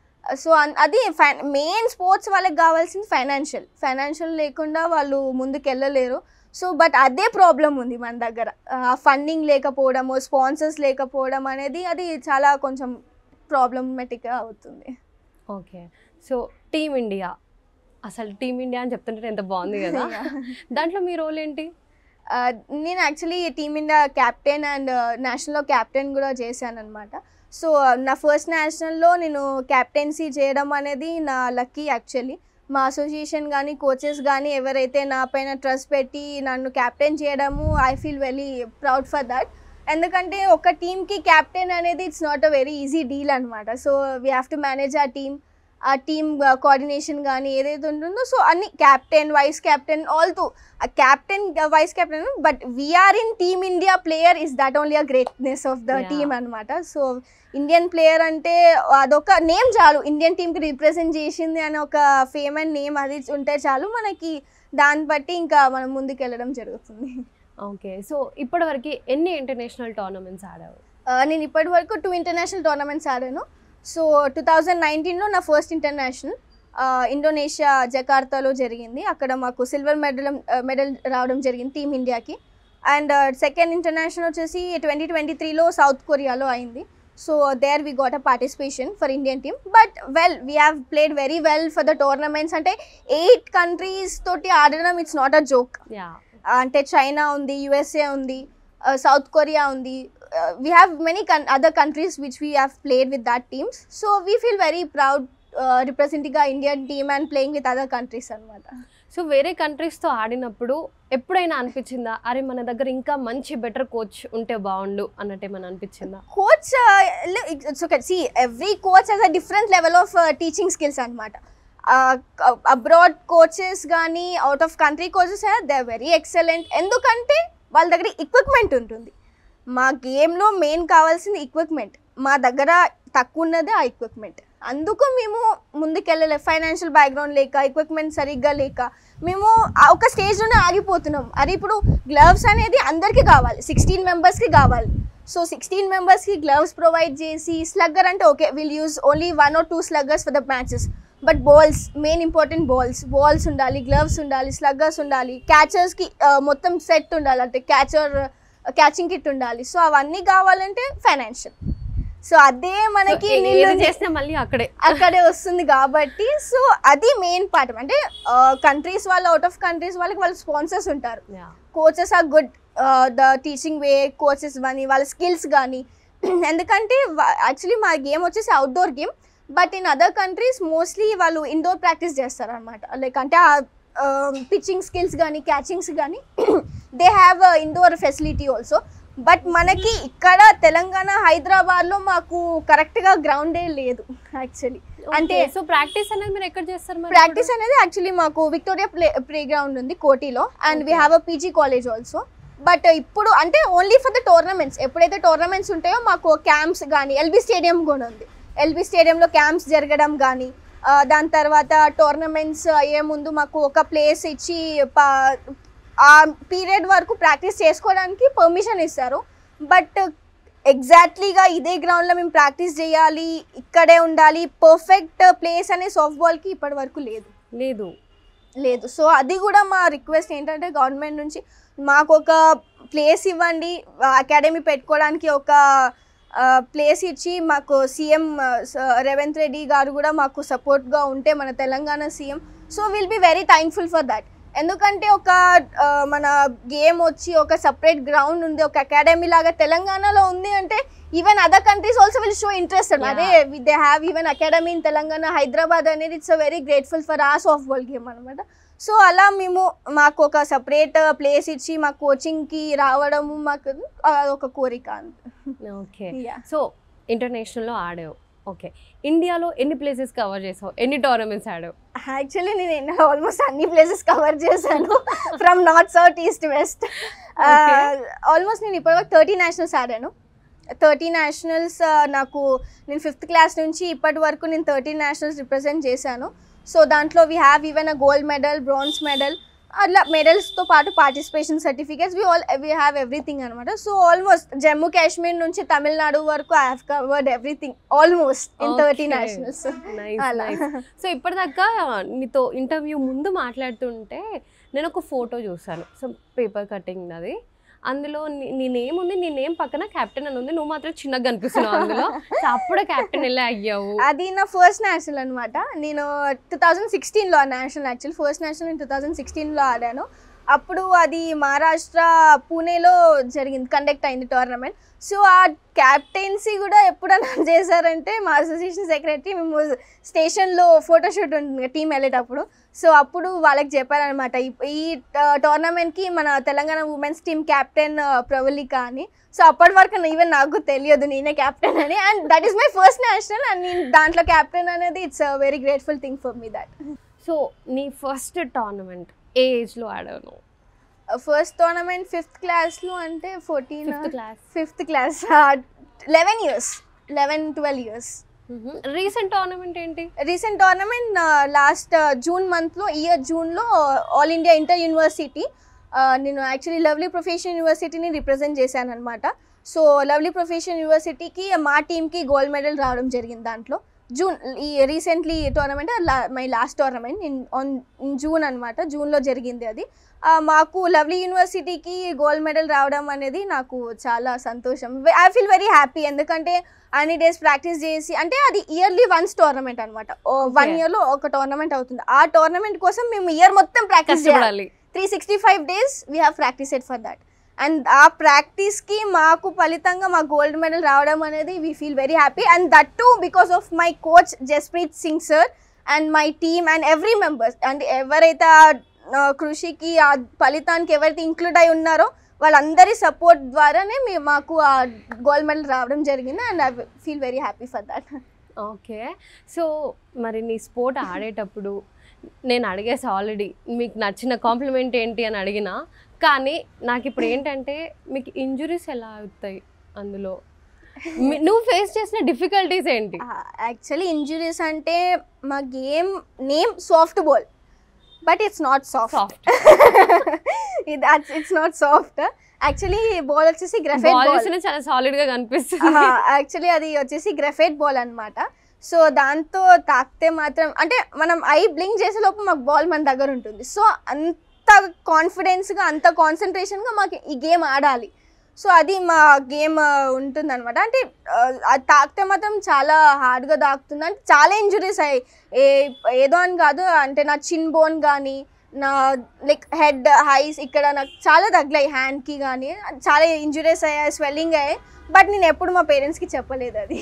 సో అది మెయిన్ స్పోర్ట్స్ వాళ్ళకి కావాల్సింది ఫైనాన్షియల్ ఫైనాన్షియల్ లేకుండా వాళ్ళు ముందుకు వెళ్ళలేరు సో బట్ అదే ప్రాబ్లం ఉంది మన దగ్గర ఫండింగ్ లేకపోవడము స్పాన్సర్స్ లేకపోవడం అనేది అది చాలా కొంచెం ప్రాబ్లమెటిక్గా అవుతుంది ఓకే సో టీమ్ ఇండియా అసలు టీమ్ ఇండియా అని చెప్తుంటే ఎంత బాగుంది కదా దాంట్లో మీ రోల్ ఏంటి ఆ, నేను యాక్చువల్లీ టీమిండియా క్యాప్టెన్ అండ్ నేషనల్లో క్యాప్టెన్ కూడా చేశాను అనమాట సో నా ఫస్ట్ నేషనల్లో నేను క్యాప్టెన్సీ చేయడం అనేది నా లక్కీ యాక్చువల్లీ మా అసోసియేషన్ కానీ కోచెస్ కానీ ఎవరైతే నా పైన ట్రస్ట్ పెట్టి నన్ను క్యాప్టెన్ చేయడము I feel very proud for that ఎందుకంటే ఒక టీమ్కి క్యాప్టెన్ అనేది it's not a very easy deal అనమాట so we have to manage uh team ఆ టీమ్ కోఆర్డినేషన్ కానీ ఏదైతే ఉంటుందో సో అన్ని captain vice captain all to uh captain vice captain but we're in team India player is that only a greatness of the Yeah. Team అనమాట so Indian player అంటే అదొక name చాలు Indian టీమ్కి represent చేసింది అనే ఒక fame and name అది ఉంటే చాలు మనకి దాన్ని బట్టి ఇంకా మనం ముందుకు వెళ్ళడం జరుగుతుంది ఓకే సో ఇప్పటివరకు ఎన్ని ఇంటర్నేషనల్ టోర్నమెంట్స్ ఆడావు ఆ, నేను ఇప్పటి వరకు టూ ఇంటర్నేషనల్ టోర్నమెంట్స్ ఆడాను సో టూ థౌజండ్ నైన్టీన్లో నా ఫస్ట్ ఇంటర్నేషనల్ ఇండోనేషియా జకార్తాలో జరిగింది అక్కడ మాకు సిల్వర్ మెడల్ మెడల్ రావడం జరిగింది టీమ్ ఇండియాకి అండ్ సెకండ్ ఇంటర్నేషనల్ వచ్చేసి ట్వంటీ ట్వంటీ త్రీలో సౌత్ కొరియాలో అయింది so there we got a participation for Indian team but well we have played very well for the tournaments అంటే ఎయిట్ కంట్రీస్ తోటి ఆడడం it's not a joke yeah అంటే China ఉంది USA ఉంది South Korea ఉంది we have many కన్ other countries which we have played with that teams so we feel very proud representing Indian team and playing with other countries అనమాట so వేరే కంట్రీస్తో ఆడినప్పుడు ఎప్పుడైనా అనిపించిందా అరే మన దగ్గర ఇంకా మంచి బెటర్ కోచ్ ఉంటే బాగుండు అన్నట్టు ఏమైనా అనిపించిందా coach it's okay see every coach he's a different level of teaching skills అనమాట అబ్రాడ్ కోచెస్ కానీ out of country coaches they are very excellent ఎందుకంటే వాళ్ళ దగ్గర ఎక్విప్మెంట్ ఉంటుంది మా గేమ్లో మెయిన్ కావాల్సింది ఎక్విప్మెంట్ మా దగ్గర తక్కువ ఉన్నదే ఆ ఎక్విప్మెంట్ అందుకు మేము ముందుకెళ్ళలే ఫైనాన్షియల్ బ్యాక్గ్రౌండ్ లేక ఎక్విప్మెంట్ సరిగ్గా లేక మేము ఆ ఒక స్టేజ్లోనే ఆగిపోతున్నాం అరే ఇప్పుడు గ్లవ్స్ అనేది అందరికీ కావాలి సిక్స్టీన్ మెంబర్స్కి కావాలి సో సిక్స్టీన్ మెంబర్స్కి గ్లవ్స్ ప్రొవైడ్ చేసి స్లగ్గర్ అంటే okay will use only one or two sluggers for the matches but balls main important balls balls ఉండాలి గ్లవ్స్ ఉండాలి స్లగ్గర్స్ ఉండాలి క్యాచర్స్కి మొత్తం సెట్ ఉండాలి అంటే క్యాచర్ క్యాచింగ్ కిట్ ఉండాలి సో అవన్నీ కావాలంటే ఫైనాన్షియల్ సో అదే మనకి So, ఏ- నీళ్ళు ఏది చేసినా మళ్ళీ అక్కడే అక్కడే వస్తుంది కాబట్టి సో అది మెయిన్ పార్ట్ అంటే కంట్రీస్ వాళ్ళు అవుట్ ఆఫ్ కంట్రీస్ వాళ్ళకి వాళ్ళు స్పాన్సర్స్ ఉంటారు yeah coaches are good the teaching way coaches కానీ వాళ్ళ స్కిల్స్ కానీ ఎందుకంటే యాక్చువల్లీ మా గేమ్ వచ్చేసి outdoor game but in other countries mostly వాళ్ళు ఇండోర్ ప్రాక్టీస్ చేస్తారు అనమాట లైక్ అంటే పిచ్చింగ్ స్కిల్స్ కానీ క్యాచింగ్స్ కానీ they have indoor facility also but మనకి ఇక్కడ తెలంగాణ హైదరాబాద్లో మాకు కరెక్ట్గా గ్రౌండే లేదు యాక్చువల్లీ అంటే సో ప్రాక్టీస్ అనేది మీరు ఎక్కడ చేస్తారు మరి ప్రాక్టీస్ అనేది యాక్చువల్లీ మాకు విక్టోరియా ప్లే ప్లే గ్రౌండ్ ఉంది కోటిలో and we Okay. Have a PG college also but ఇప్పుడు అంటే ఓన్లీ ఫర్ ద టోర్నమెంట్స్ ఎప్పుడైతే టోర్నమెంట్స్ ఉంటాయో మాకు క్యాంప్స్ కానీ ఎల్బీ స్టేడియం కూడా ఉంది ఎల్బీ స్టేడియంలో క్యాంప్స్ జరగడం కానీ ఆ, దాని తర్వాత టోర్నమెంట్స్ అయ్యే ముందు మాకు ఒక ప్లేస్ ఇచ్చి పా- ఆ పీరియడ్ వరకు ప్రాక్టీస్ చేసుకోవడానికి పర్మిషన్ ఇస్తారు బట్ ఎగ్జాక్ట్లీగా ఇదే గ్రౌండ్లో మేము ప్రాక్టీస్ చేయాలి ఇక్కడే ఉండాలి పర్ఫెక్ట్ ప్లేస్ అనే సాఫ్ట్ బాల్కి ఇప్పటి వరకు లేదు లేదు లేదు సో అది కూడా మా రిక్వెస్ట్ ఏంటంటే గవర్నమెంట్ నుంచి మాకు ఒక ప్లేస్ ఇవ్వండి అకాడమీ పెట్టుకోవడానికి ఒక ప్లేస్ ఇచ్చి మాకు సీఎం రేవంత్ రెడ్డి గారు కూడా మాకు సపోర్ట్గా ఉంటే మన Telangana CM so will be very thankful for that ఎందుకంటే ఒక ఆ, మన గేమ్ వచ్చి ఒక సపరేట్ గ్రౌండ్ ఉంది ఒక అకాడమీ లాగా తెలంగాణలో ఉంది అంటే even other countries also will show interest Yeah. అదే they have even academy in Telangana Hyderabad అనేది it's a very grateful for uh soft ball game అనమాట సో అలా మేము మాకు ఒక సపరేట్ ప్లేస్ ఇచ్చి మా కోచింగ్కి రావడము మాకు ఆ, ఒక కోరిక అంతే ఓకే Yeah. సో ఇంటర్నేషనల్లో ఆడావు ఓకే ఇండియాలో ఎన్ని ప్లేసెస్ కవర్ చేసావు ఎన్ని టోర్నమెంట్స్ ఆడావు యాక్చువల్లీ నేను ఆల్మోస్ట్ అన్ని ప్లేసెస్ కవర్ చేశాను from north south east west Okay. Almost నేను ఇప్పటివరకు థర్టీ నేషనల్స్ ఆడాను థర్టీ నేషనల్స్ నాకు నేను ఫిఫ్త్ క్లాస్ నుంచి ఇప్పటి వరకు నేను థర్టీ నేషనల్స్ రిప్రజెంట్ చేశాను సో దాంట్లో we have even a gold medal bronze medal అట్లా మెడల్స్తో పాటు participation certificates we all we have everything అనమాట సో ఆల్మోస్ట్ జమ్మూ కాశ్మీర్ నుంచి తమిళనాడు వరకు I have covered everything almost in thirty Okay. Nationals nice అలా nice so ఇప్పటిదాకా నీతో ఇంటర్వ్యూ ముందు మాట్లాడుతుంటే నేను ఒక ఫోటో చూసాను సో పేపర్ కటింగ్ అది అందులో నీ- నీ నేమ్ ఉంది నీ నేమ్ పక్కన కెప్టెన్ అని ఉంది నువ్వు మాత్రం చిన్నగా కనిపిస్తున్నావు అందులో సో అప్పుడే కెప్టెన్ ఎలా అయ్యావు అది నా ఫస్ట్ నేషనల్ అనమాట నేను టూ థౌజండ్ సిక్స్టీన్లో నేషనల్ యాక్చువల్ ఫస్ట్ నేషనల్ నేను టూ థౌజండ్ సిక్స్టీన్లో ఆడాను అప్పుడు అది మహారాష్ట్ర పూణేలో జరిగింది కండక్ట్ అయింది టోర్నమెంట్ సో ఆ క్యాప్టెన్సీ కూడా ఎప్పుడన్నా చేశారంటే మా అసోసియేషన్ సెక్రటరీ మేము స్టేషన్లో ఫోటోషూట్ ఉంటుంది టీం వెళ్ళేటప్పుడు సో అప్పుడు వాళ్ళకి చెప్పారనమాట ఈ టోర్నమెంట్కి మన Telangana women's team captain Pravalika అని సో అప్పటి వరకు ఈవెన్ నాకు తెలియదు నేనే క్యాప్టెన్ అని and that is my first national and నేను దాంట్లో క్యాప్టెన్ అనేది it's very grateful thing for me that so నీ ఫస్ట్ టోర్నమెంట్ ఏ ఏజ్లో ఆడావు నువ్వు ఫస్ట్ టోర్నమెంట్ ఫిఫ్త్ క్లాస్లో అంటే fourteen fifth class fifth class eleven years eleven twelve years recent tournament ఏంటి రీసెంట్ టోర్నమెంట్ లాస్ట్ జూన్ మంత్లో ఇయర్ జూన్లో ఆల్ ఇండియా ఇంటర్ యూనివర్సిటీ నేను యాక్చువల్లీ లవ్లీ ప్రొఫెషన్ యూనివర్సిటీని రిప్రజెంట్ చేశాను అనమాట సో లవ్లీ ప్రొఫెషన్ యూనివర్సిటీకి మా టీంకి గోల్డ్ మెడల్ రావడం జరిగింది దాంట్లో జూన్ ఈ recently tournament my last tournament in on June అనమాట జూన్లో జరిగింది అది ఆ, మాకు లవ్లీ యూనివర్సిటీకి గోల్డ్ మెడల్ రావడం అనేది నాకు చాలా సంతోషం ఐ ఫీల్ వెరీ హ్యాపీ ఎందుకంటే అన్ని డేస్ ప్రాక్టీస్ చేసి అంటే అది ఇయర్లీ వన్స్ టోర్నమెంట్ అనమాట వన్ Okay. ఇయర్లో ఒక టోర్నమెంట్ అవుతుంది ఆ టోర్నమెంట్ కోసం మేము ఇయర్ మొత్తం ప్రాక్టీస్ చేయాలి కష్టపడాలి three sixty five days we have practice at for that and ఆ ప్రాక్టీస్కి మాకు ఫలితంగా మా గోల్డ్ మెడల్ రావడం అనేది we feel very happy and that to because of my coach Jaspreet Singh sir and my team and every members and ఎవరైతే ఆ, ఆ, కృషికి ఆ ఫలితానికి ఎవరైతే ఇంక్లూడ్ అయి ఉన్నారో వాళ్ళందరి సపోర్ట్ ద్వారానే మేము మాకు ఆ గోల్డ్ మెడల్ రావడం జరిగింది and I feel very happy for that okay so మరి నీ స్పోర్ట్ ఆడేటప్పుడు నేను అడిగేసి ఆల్రెడీ మీకు నచ్చిన కాంప్లిమెంట్ ఏంటి అని అడిగినా కానీ నాకు ఇప్పుడు ఏంటంటే మీకు ఇంజురీస్ ఎలా అవుతాయి అందులో మీ- నువ్వు ఫేస్ చేసిన డిఫికల్టీస్ ఏంటి యాక్చువల్లీ ఇంజురీస్ అంటే మా game name soft ball but it's not soft soft ఇది it's not soft actually ball వచ్చేసి గ్రఫైట్ బాల్ బాల్ చూసినా చాలా సాలిడ్ గా కనిపిస్తుంది యాక్చువల్లీ అది వచ్చేసి గ్రఫైట్ బాల్ అన్నమాట సో దాంతో తాకితే మాత్రం అంటే మనం ఐ బ్లింక్ చేసే లోపు మాకు బాల్ మన దగ్గర ఉంటుంది సో అంత కాన్ఫిడెన్స్గా అంత కాన్సన్ట్రేషన్గా మాకు ఈ గేమ్ ఆడాలి సో అది మా గేమ్ ఉంటుంది అనమాట అంటే ఆ, అది తాకితే మాత్రం చాలా హార్డ్గా తాకుతుంది అంటే చాలా ఇంజురీస్ అయ్యాయి ఏ ఏదో అని కాదు అంటే నా చిన్ బోన్ కానీ నా లైక్ హెడ్ హైస్ ఇక్కడ నాకు చాలా తగిలాయి హ్యాండ్కి కానీ చాలా ఇంజురీస్ అయ్యాయి స్వెల్లింగ్ అయ్యాయి బట్ నేను ఎప్పుడు మా పేరెంట్స్కి చెప్పలేదు అది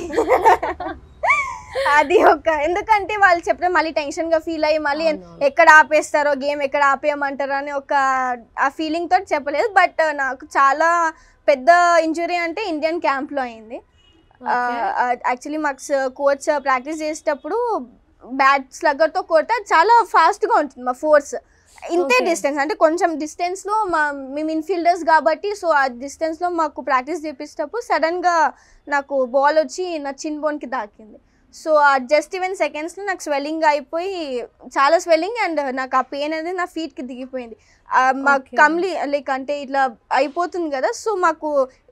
అది ఒక ఎందుకంటే వాళ్ళు చెప్తే మళ్ళీ టెన్షన్గా ఫీల్ అయ్యి మళ్ళీ అవునవును. ఎక్కడ ఆపేస్తారో గేమ్ ఎక్కడ ఆపేయమంటారో అని ఒక ఆ ఫీలింగ్ తోటి చెప్పలేదు బట్ నాకు చాలా పెద్ద ఇంజురీ అంటే ఇండియన్ క్యాంప్లో అయింది యాక్చువల్లీ మాకు కోచ్ ప్రాక్టీస్ చేసేటప్పుడు బ్యాట్ స్లగ్గర్తో కొడితే అది చాలా ఫాస్ట్గా ఉంటుంది మా ఫోర్స్ ఇంతే Okay. డిస్టెన్స్ అంటే కొంచెం డిస్టెన్స్లో మా మేము ఇన్ఫీల్డర్స్ కాబట్టి సో ఆ డిస్టెన్స్లో మాకు ప్రాక్టీస్ చేపించేటప్పుడు సడన్గా నాకు బాల్ వచ్చి నా చిన్ బోన్కి తాకింది సో ఆ జస్ట్ ఈవెన్ సెకండ్స్లో నాకు స్వెల్లింగ్ అయిపోయి చాలా స్వెల్లింగ్ అండ్ నాకు ఆ పెయిన్ అనేది నా ఫీట్కి దిగిపోయింది ఆ, మాకు Okay. కమ్లీ లైక్ అంటే ఇట్లా అయిపోతుంది కదా సో మాకు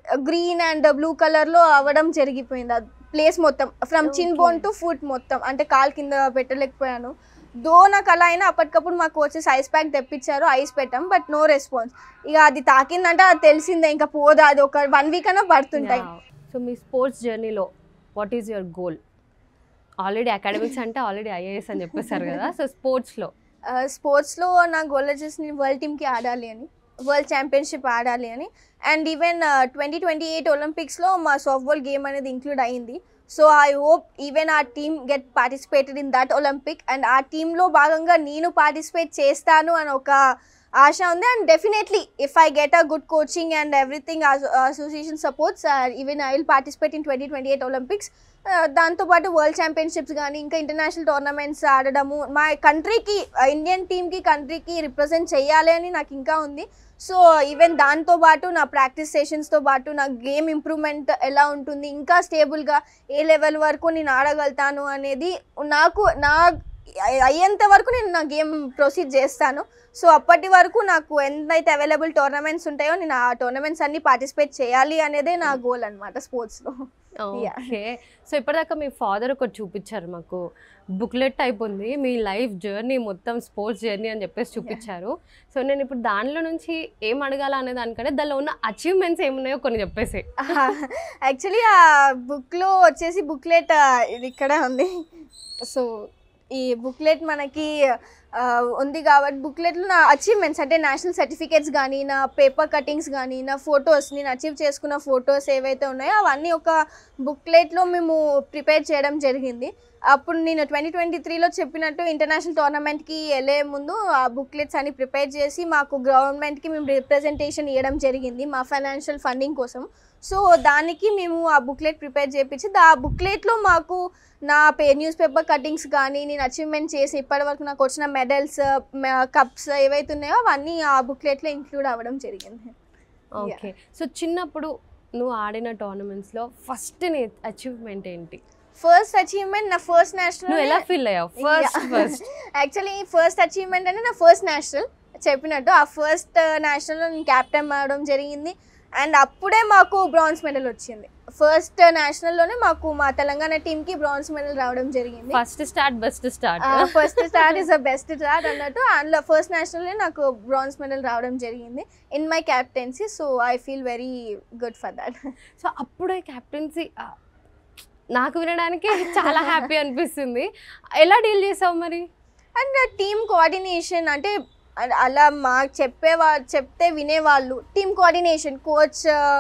గ్రీన్ అండ్ బ్లూ కలర్లో అవ్వడం జరిగిపోయింది ఆ ప్లేస్ మొత్తం ఫ్రమ్ చిన్ Okay. బోన్ టు ఫుట్ మొత్తం అంటే కాలు కింద పెట్టలేకపోయాను దో నాకు అలా అయినా అప్పటికప్పుడు మాకు వచ్చేసి ఐస్ ప్యాక్ తెప్పించారు ఐస్ పెట్టాం బట్ నో రెస్పాన్స్ ఇక అది తాకిందంటే అది తెలిసిందే ఇంకా పోదా అది ఒక వన్ వీక్ అయినా పడుతుంటాయి సో మీ స్పోర్ట్స్ జర్నీలో what is your goal already academics అంటే ఆల్రెడీ ఐఏఎస్ అని చెప్పేశారు కదా సో స్పోర్ట్స్లో స్పోర్ట్స్లో నా గోల్ వచ్చేసి నేను వరల్డ్ టీమ్కి ఆడాలి అని వరల్డ్ ఛాంపియన్షిప్ ఆడాలి అని and even twenty twenty eight ఒలింపిక్స్లో మా సాఫ్ట్బాల్ గేమ్ అనేది ఇంక్లూడ్ అయ్యింది so I hope even uh team get participated in that Olympic and ఆ టీంలో భాగంగా నేను పార్టిసిపేట్ చేస్తాను అని ఒక ఆశ ఉంది and definitely if I get a good coaching and everything association supports even I will participate in twenty twenty eight Olympics దాంతోపాటు వరల్డ్ ఛాంపియన్షిప్స్ కానీ ఇంకా ఇంటర్నేషనల్ టోర్నమెంట్స్ ఆడడము మా కంట్రీకి ఇండియన్ టీమ్కి కంట్రీకి రిప్రజెంట్ చేయాలి అని నాకు ఇంకా ఉంది సో ఈవెన్ దాంతో పాటు నా ప్రాక్టీస్ సెషన్స్తో పాటు నా గేమ్ ఇంప్రూవ్మెంట్ ఎలా ఉంటుంది ఇంకా స్టేబుల్గా ఏ లెవెల్ వరకు నేను ఆడగలుగుతాను అనేది నాకు నా అయ్యేంత వరకు నేను నా గేమ్ ప్రొసీడ్ చేస్తాను సో అప్పటి వరకు నాకు ఎంతైతే అవైలబుల్ టోర్నమెంట్స్ ఉంటాయో నేను ఆ టోర్నమెంట్స్ అన్ని పార్టిసిపేట్ చేయాలి అనేదే నా గోల్ అనమాట స్పోర్ట్స్లో Yeah. ఓకే సో ఇప్పటిదాకా మీ ఫాదర్ ఒకటి చూపించారు మాకు బుక్లెట్ అయిపోయింది మీ లైఫ్ జర్నీ మొత్తం స్పోర్ట్స్ జర్నీ అని చెప్పేసి చూపించారు సో నేను ఇప్పుడు దానిలో నుంచి ఏం అడగాల అనే దానికంటే దానిలో ఉన్న అచీవ్మెంట్స్ ఏమున్నాయో కొన్ని చెప్పేసి యాక్చువల్లీ ఆ బుక్లో వచ్చేసి బుక్లెట్ ఇది ఇక్కడ ఉంది సో ఈ బుక్లెట్ మనకి ఆ, ఉంది కాబట్టి బుక్లెట్లో నా అచీవ్మెంట్స్ అంటే నేషనల్ సర్టిఫికేట్స్ కానీ నా పేపర్ కటింగ్స్ కానీ నా ఫొటోస్ నేను అచీవ్ చేసుకున్న ఫొటోస్ ఏవైతే ఉన్నాయో అవన్నీ ఒక బుక్లెట్లో మేము ప్రిపేర్ చేయడం జరిగింది అప్పుడు నేను ట్వంటీ ట్వంటీ త్రీలో చెప్పినట్టు ఇంటర్నేషనల్ టోర్నమెంట్కి వెళ్ళే ముందు ఆ బుక్లెట్స్ అన్ని ప్రిపేర్ చేసి మాకు గవర్నమెంట్కి మేము రిప్రజెంటేషన్ ఇవ్వడం జరిగింది మా ఫైనాన్షియల్ ఫండింగ్ కోసం సో దానికి మేము ఆ బుక్లెట్ ప్రిపేర్ చేయించి ఆ బుక్లెట్లో మాకు నా పే న్యూస్ పేపర్ కటింగ్స్ కానీ నేను అచీవ్మెంట్ చేసి ఇప్పటివరకు నాకు వచ్చిన మెడల్స్ కప్స్ ఏవైతే ఉన్నాయో అవన్నీ ఆ బుక్లెట్లో ఇంక్లూడ్ అవ్వడం జరిగింది ఓకే సో చిన్నప్పుడు నువ్వు ఆడిన టోర్నమెంట్స్లో ఫస్ట్ నీ అచీవ్మెంట్ ఏంటి ఫస్ట్ అచీవ్మెంట్ నా ఫస్ట్ నువ్వు ఎలా నేషనల్ ఫీల్ అయ్యావు first first actually first achievement అంటే నా ఫస్ట్ నేషనల్ చెప్పినట్టు ఆ ఫస్ట్ నేషనల్లో నేను క్యాప్టెన్ అవడం జరిగింది అండ్ అప్పుడే మాకు బ్రాంజ్ మెడల్ వచ్చింది ఫస్ట్ నేషనల్లోనే మాకు మా తెలంగాణ టీంకి బ్రాంజ్ మెడల్ రావడం జరిగింది first start best start first start is the best start అన్నట్టు అందులో ఫస్ట్ నేషనల్ నాకు బ్రాంజ్ మెడల్ రావడం జరిగింది in my captaincy so I feel very good for that so అప్పుడే క్యాప్టెన్సీ నాకు వినడానికి చాలా హ్యాపీ అనిపిస్తుంది ఎలా డీల్ చేసావు మరి అండ్ టీమ్ కోఆర్డినేషన్ అంటే అ- అలా మాకు చెప్పేవా చెప్తే వినేవాళ్ళు టీమ్ కోఆర్డినేషన్ కోచ్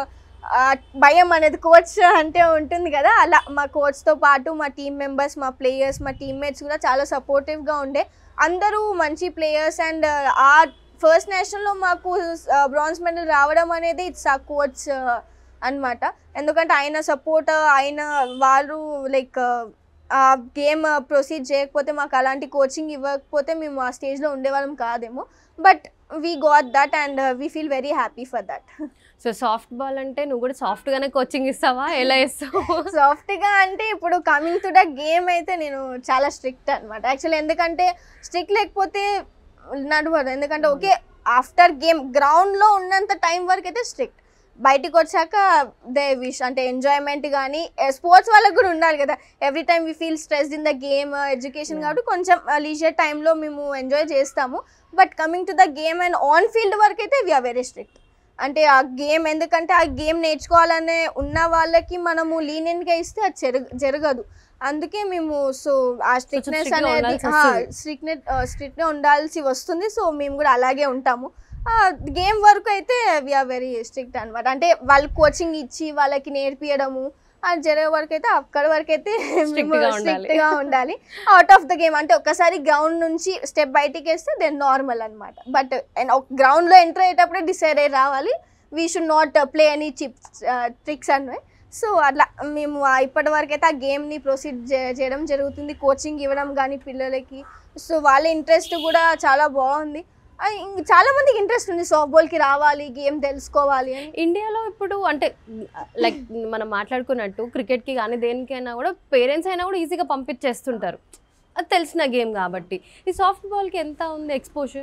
భయం అనేది కోచ్ అంటే ఉంటుంది కదా అలా మా కోచ్తో పాటు మా టీమ్ మెంబర్స్ మా ప్లేయర్స్ మా టీమ్మేట్స్ కూడా చాలా సపోర్టివ్గా ఉండే అందరూ మంచి ప్లేయర్స్ అండ్ ఆ ఫస్ట్ నేషనల్లో మాకు బ్రాంజ్ మెడల్ రావడం అనేది ఇట్స్ ఆ కోచ్ అన్నమాట ఎందుకంటే ఆయన సపోర్ట్ ఆయన వాళ్ళు లైక్ ఆ గేమ్ ప్రొసీడ్ చేయకపోతే మాకు అలాంటి కోచింగ్ ఇవ్వకపోతే మేము ఆ స్టేజ్లో ఉండేవాళ్ళం కాదేమో but we got that and we feel very happy for that so soft ball అంటే నువ్వు కూడా సాఫ్ట్ గానే కోచింగ్ ఇస్తావా ఎలా ఇస్తావు సాఫ్ట్గా అంటే ఇప్పుడు కమింగ్ టు ద గేమ్ అయితే నేను చాలా స్ట్రిక్ట్ అనమాట యాక్చువల్లీ ఎందుకంటే స్ట్రిక్ట్ లేకపోతే నడవదు ఎందుకంటే ఓకే ఆఫ్టర్ గేమ్ గ్రౌండ్లో ఉన్నంత టైం వరకు అయితే స్ట్రిక్ట్ బయటికి వచ్చాక దే విష్ అంటే ఎంజాయ్మెంట్ కానీ స్పోర్ట్స్ వాళ్ళకి కూడా ఉండాలి కదా every time we feel stress in the game education Yeah. కాబట్టి కొంచెం లీజర్ టైంలో మేము ఎంజాయ్ చేస్తాము but coming to the game and on field వరకు అయితే వీఆర్ వెరీ స్ట్రిక్ట్ అంటే ఆ గేమ్ ఎందుకంటే ఆ గేమ్ నేర్చుకోవాలనే ఉన్న వాళ్ళకి మనము లీనియన్గా ఇస్తే అది జరగ జరగదు అందుకే మేము సో ఆ స్ట్రిక్ట్నెస్ strict గా అనేది ఉండాల్సి వస్తుంది. స్ట్రిక్ట్నెస్ స్ట్రిక్ట్గా ఉండాల్సి వస్తుంది సో మేము కూడా అలాగే ఉంటాము గేమ్ వరకు అయితే వీఆర్ వెరీ స్ట్రిక్ట్ అనమాట అంటే వాళ్ళు కోచింగ్ ఇచ్చి వాళ్ళకి నేర్పియడము అది జరిగే వరకు అయితే అక్కడి వరకు అయితే Strict గా ఉండాలి. స్ట్రిక్ట్ గా ఉండాలి అవుట్ ఆఫ్ ద గేమ్ అంటే ఒక్కసారి గ్రౌండ్ నుంచి స్టెప్ బయటికి వేస్తే దెన్ నార్మల్ అనమాట బట్ గ్రౌండ్ లో ఎంటర్ అయ్యేటప్పుడే డిసైడ్ అయ్యి రావాలి we should not play any chips tricks అన్నవి సో అట్లా మేము ఆ ఇప్పటి వరకు అయితే ఆ గేమ్ని ప్రొసీడ్ చేయడం జరుగుతుంది కోచింగ్ ఇవ్వడం కానీ పిల్లలకి సో వాళ్ళ ఇంట్రెస్ట్ కూడా చాలా బాగుంది ఆ, ఇంక చాలా మందికి ఇంట్రెస్ట్ ఉంది సాఫ్ట్ బాల్కి రావాలి గేమ్ తెలుసుకోవాలి అని ఇండియాలో ఇప్పుడు అంటే లైక్ మనం మాట్లాడుకున్నట్టు క్రికెట్కి కానీ దేనికైనా కూడా పేరెంట్స్ అయినా కూడా ఈజీగా పంపించేస్తుంటారు అది తెలిసిన గేమ్ కాబట్టి ఈ సాఫ్ట్ బాల్కి ఎంత ఉంది ఎక్స్పోజర్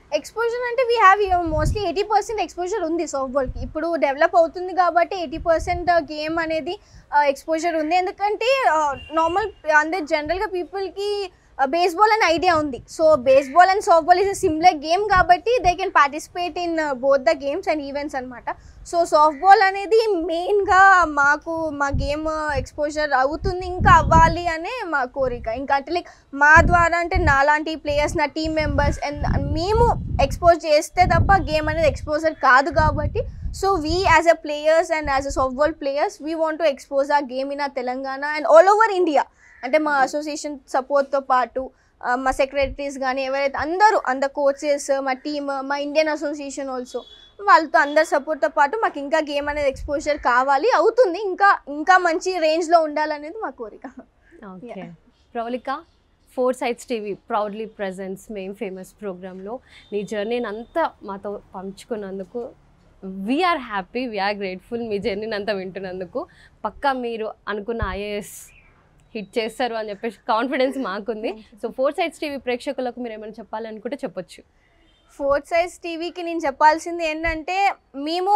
ఎక్స్పోజర్ అంటే we have mostly eighty percent exposure ఉంది సాఫ్ట్ బాల్కి ఇప్పుడు డెవలప్ అవుతుంది కాబట్టి ఎయిటీ పర్సెంట్ గేమ్ అనేది ఎక్స్పోజర్ ఉంది ఎందుకంటే నార్మల్ అంటే జనరల్గా పీపుల్కి బేస్బాల్ అనే ఐడియా ఉంది so baseball and soft ball is a similar game కాబట్టి they can participate in both the games and events అనమాట సో సాఫ్ట్ బాల్ అనేది మెయిన్గా మాకు మా గేమ్ ఎక్స్పోజర్ అవుతుంది ఇంకా అవ్వాలి అనే మా కోరిక ఇంకా అంటే లైక్ మా ద్వారా అంటే నాలాంటి ప్లేయర్స్ నా టీమ్ మెంబర్స్ అండ్ మేము ఎక్స్పోజ్ చేస్తే తప్ప గేమ్ అనేది ఎక్స్పోజర్ కాదు కాబట్టి so we as a players and as a soft ball players we want to expose uh game in uh Telangana and all over India అంటే మా అసోసియేషన్ సపోర్ట్తో పాటు ఆ, మా సెక్రటరీస్ కానీ ఎవరైతే అందరూ అందరు కోచెస్ మా టీమ్ మా ఇండియన్ అసోసియేషన్ ఆల్సో వాళ్ళతో అందరు సపోర్ట్తో పాటు మాకు ఇంకా గేమ్ అనేది ఎక్స్పోజర్ కావాలి అవుతుంది ఇంకా ఇంకా మంచి రేంజ్లో ఉండాలనేది మా కోరిక okay Pravalika four sides TV proudly presents మేం ఫేమస్ ప్రోగ్రాంలో నీ జర్నీని అంతా మాతో పంచుకున్నందుకు వీఆర్ హ్యాపీ వీఆర్ గ్రేట్ఫుల్ మీ జర్నీని అంతా వింటున్నందుకు పక్కా మీరు అనుకున్న ఐఏఎస్ హిట్ చేస్తారు అని చెప్పేసి కాన్ఫిడెన్స్ మాకుంది సో ఫోర్ సైడ్స్ టీవీ ప్రేక్షకులకు మీరు ఏమైనా చెప్పాలనుకుంటే చెప్పొచ్చు ఫోర్త్ సైజ్ టీవీకి నేను చెప్పాల్సింది ఏంటంటే మేము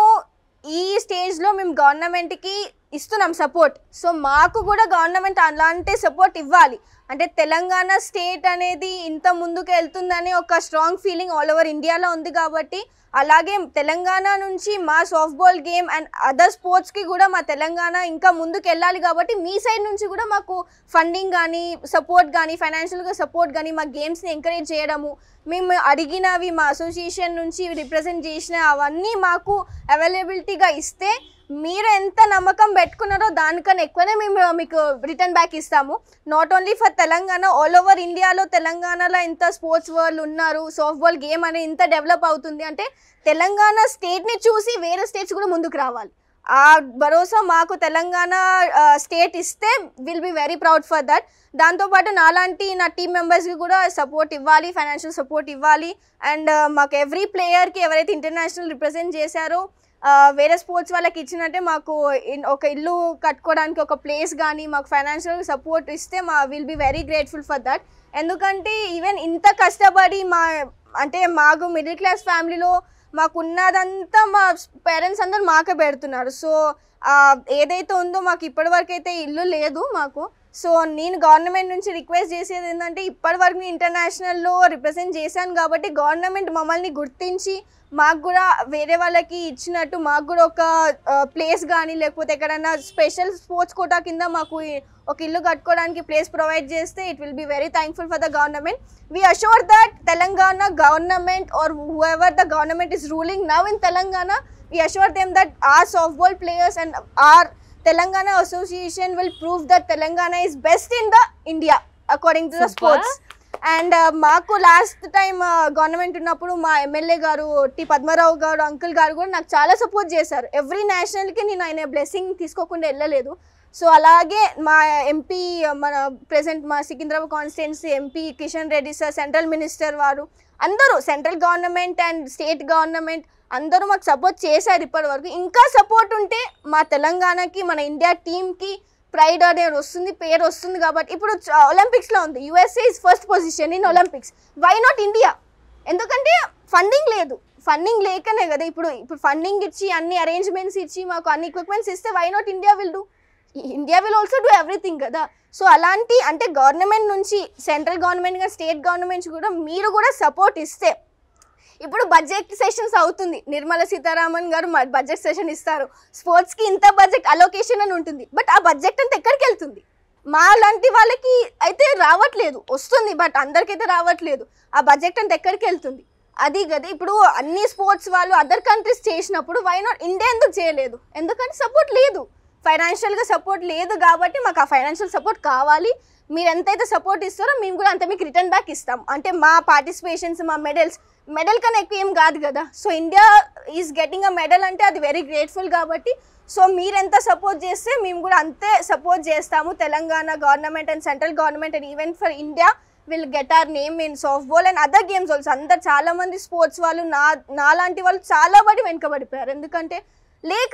ఈ స్టేజ్లో మేము గవర్నమెంట్కి ఇస్తున్నాం సపోర్ట్ సో మాకు కూడా గవర్నమెంట్ అలాంటి సపోర్ట్ ఇవ్వాలి అంటే తెలంగాణ స్టేట్ అనేది ఇంత ముందుకు వెళ్తుందని ఒక స్ట్రాంగ్ ఫీలింగ్ ఆల్ ఓవర్ ఇండియాలో ఉంది కాబట్టి అలాగే తెలంగాణ నుంచి మా soft ball game and other స్పోర్ట్స్కి కూడా మా తెలంగాణ ఇంకా ముందుకు వెళ్ళాలి కాబట్టి మీ సైడ్ నుంచి కూడా మాకు ఫండింగ్ కానీ సపోర్ట్ కానీ ఫైనాన్షియల్గా సపోర్ట్ కానీ మా గేమ్స్ని ఎంకరేజ్ చేయడము మేము అడిగినవి మా అసోసియేషన్ నుంచి రిప్రజెంట్ చేసిన అవన్నీ మాకు అవైలబిలిటీగా ఇస్తే మీరు ఎంత నమ్మకం పెట్టుకున్నారో దానికన్నా ఎక్కువనే మేము మీకు రిటర్న్ బ్యాక్ ఇస్తాము not only for Telangana all over ఇండియాలో తెలంగాణలో ఎంత స్పోర్ట్స్ వరల్డ్ ఉన్నారు సాఫ్ట్ బాల్ గేమ్ అనేది ఇంత డెవలప్ అవుతుంది అంటే తెలంగాణ స్టేట్ని చూసి వేరే స్టేట్స్ కూడా ముందుకు రావాలి ఆ భరోసా మాకు తెలంగాణ స్టేట్ ఇస్తే will be very proud for that దాంతోపాటు నాలాంటి నా టీం మెంబర్స్కి కూడా సపోర్ట్ ఇవ్వాలి ఫైనాన్షియల్ సపోర్ట్ ఇవ్వాలి అండ్ మాకు ఎవ్రీ ప్లేయర్కి ఎవరైతే ఇంటర్నేషనల్ రిప్రజెంట్ చేశారో ఆ, వేరే స్పోర్ట్స్ వాళ్ళకి ఇచ్చినట్టే మాకు ఇన్- ఒక ఇల్లు కట్టుకోవడానికి ఒక ప్లేస్ కానీ మాకు ఫైనాన్షియల్ సపోర్ట్ ఇస్తే మా will be very grateful for that ఎందుకంటే ఈవెన్ ఇంత కష్టపడి మా అంటే మాకు మిడిల్ క్లాస్ ఫ్యామిలీలో మాకున్నదంతా మా పేరెంట్స్ అందరు మాకే పెడుతున్నారు సో ఆ, ఏదైతే ఉందో మాకు ఇప్పటివరకు అయితే ఇల్లు లేదు మాకు సో నేను గవర్నమెంట్ నుంచి రిక్వెస్ట్ చేసేది ఏంటంటే ఇప్పటివరకు నేను ఇంటర్నేషనల్లో రిప్రజెంట్ చేశాను కాబట్టి గవర్నమెంట్ మమ్మల్ని గుర్తించి మాకు కూడా వేరే వాళ్ళకి ఇచ్చినట్టు మాకు కూడా ఒక ప్లేస్ కానీ లేకపోతే ఎక్కడైనా స్పెషల్ స్పోర్ట్స్ కోటా కింద మాకు ఈ- ఒక ఇల్లు కట్టుకోవడానికి ప్లేస్ ప్రొవైడ్ చేస్తే it will be very thankful for the government we assure that Telangana government or whoever the government is ruling now in Telangana, we assure them that our softball players and our Telangana association will prove that Telangana is best in the India according to the Super. sports. And మాకు last time government ఉన్నప్పుడు మా MLA గారు T Padmarao గారు uncle గారు కూడా నాకు చాలా support చేశారు ఎవ్రీ నేషనల్కి నేను ఆయన బ్లెస్సింగ్ తీసుకోకుండా వెళ్ళలేదు సో అలాగే మా ఎంపీ మన ప్రెసెంట్ మా Secunderabad constituency MP Kishan Reddy sir central minister వారు అందరూ central government and state government అందరూ మాకు సపోర్ట్ చేశారు ఇప్పటి వరకు ఇంకా సపోర్ట్ ఉంటే మా తెలంగాణకి మన ఇండియా టీమ్కి ప్రైడ్ అనేది వస్తుంది పేరు వస్తుంది కాబట్టి ఇప్పుడు ఒలింపిక్స్లో ఉంది USA is first position in Olympics why not India ఎందుకంటే ఫండింగ్ లేదు ఫండింగ్ లేకనే కదా ఇప్పుడు ఇప్పుడు ఫండింగ్ ఇచ్చి అన్ని అరేంజ్మెంట్స్ ఇచ్చి మాకు అన్ని ఎక్విప్మెంట్స్ ఇస్తే why not India will do India will also do everything కదా సో అలాంటి అంటే గవర్నమెంట్ నుంచి సెంట్రల్ గవర్నమెంట్ గా స్టేట్ గవర్నమెంట్స్ కూడా మీరు కూడా సపోర్ట్ ఇస్తే ఇప్పుడు బడ్జెట్ సెషన్స్ అవుతుంది నిర్మలా సీతారామన్ గారు బడ్జెట్ సెషన్ ఇస్తారు స్పోర్ట్స్కి ఇంత బడ్జెట్ అలొకేషన్ అని ఉంటుంది బట్ ఆ బడ్జెట్ అంతా ఎక్కడికి వెళ్తుంది మా లాంటి వాళ్ళకి అయితే రావట్లేదు వస్తుంది బట్ అందరికైతే రావట్లేదు ఆ బడ్జెట్ అంతా ఎక్కడికి వెళ్తుంది అది కదా ఇప్పుడు అన్ని స్పోర్ట్స్ వాళ్ళు అదర్ కంట్రీస్ చేసినప్పుడు వై నాట్ ఇండియా ఎందుకు చేయలేదు ఎందుకంటే సపోర్ట్ లేదు ఫైనాన్షియల్గా సపోర్ట్ లేదు కాబట్టి మాకు ఆ ఫైనాన్షియల్ సపోర్ట్ కావాలి మీరు ఎంతైతే సపోర్ట్ ఇస్తారో మేము కూడా అంత మీకు రిటర్న్ బ్యాక్ ఇస్తాం అంటే మా పార్టిసిపేషన్స్ మా మెడల్స్ మెడల్ కన్నా ఎక్కువ ఏం కాదు కదా so India is getting a medal అంటే అది వెరీ గ్రేట్ఫుల్ కాబట్టి సో మీరు ఎంత సపోర్ట్ చేస్తే మేము కూడా అంతే సపోర్ట్ చేస్తాము Telangana government and central government and even for India will get our name in softball and other games also అందరు చాలా మంది స్పోర్ట్స్ వాళ్ళు నా నాలాంటి వాళ్ళు చాలా పడి వెనుకబడిపోయారు ఎందుకంటే లేక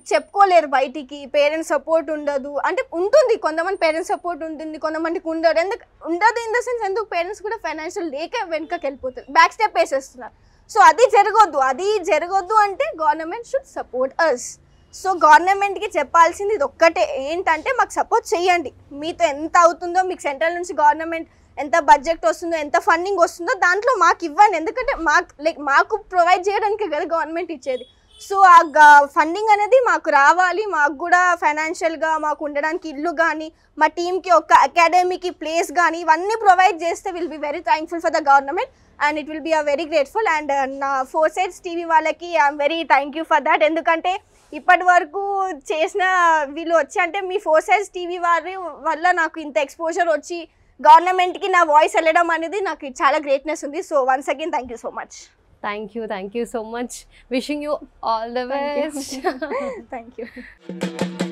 చెప్పుకోలేరు బయటికి పేరెంట్స్ సపోర్ట్ ఉండదు అంటే ఉంటుంది కొంతమంది పేరెంట్స్ సపోర్ట్ ఉంటుంది కొంతమందికి ఉండదు ఎందుకు ఉండదు ఇన్ ద సెన్స్ ఎందుకు పేరెంట్స్ కూడా ఫైనాన్షియల్ లేక వెనుకకి వెళ్ళిపోతారు బ్యాక్ స్టెప్ వేసేస్తున్నారు సో అది జరగొద్దు అది జరగొద్దు అంటే government should support us so గవర్నమెంట్కి చెప్పాల్సింది ఇది ఒక్కటే ఏంటంటే మాకు సపోర్ట్ చేయండి మీతో ఎంత అవుతుందో మీకు సెంట్రల్ నుంచి గవర్నమెంట్ ఎంత బడ్జెట్ వస్తుందో ఎంత ఫండింగ్ వస్తుందో దాంట్లో మాకు ఇవ్వండి ఎందుకంటే మాకు లైక్ మాకు ప్రొవైడ్ చేయడానికి కదా గవర్నమెంట్ ఇచ్చేది సో ఆ ఫండింగ్ అనేది మాకు రావాలి మాకు కూడా ఫైనాన్షియల్గా మాకు ఉండడానికి ఇల్లు కానీ మా టీమ్కి ఒక అకాడమీకి ప్లేస్ కానీ ఇవన్నీ ప్రొవైడ్ చేస్తే will be very thankful for the government and it will be a very grateful and నా ఫోర్ సైడ్స్ టీవీ వాళ్ళకి I'm very thank you for that ఎందుకంటే ఇప్పటి వరకు చేసిన వీళ్ళు వచ్చి అంటే మీ ఫోర్ సైడ్స్ టీవీ వారి వల్ల నాకు ఇంత ఎక్స్పోజర్ వచ్చి గవర్నమెంట్కి నా వాయిస్ వెళ్ళడం అనేది నాకు చాలా గ్రేట్నెస్ ఉంది so once again thank you so much thank you thank you so much wishing you all the best thank you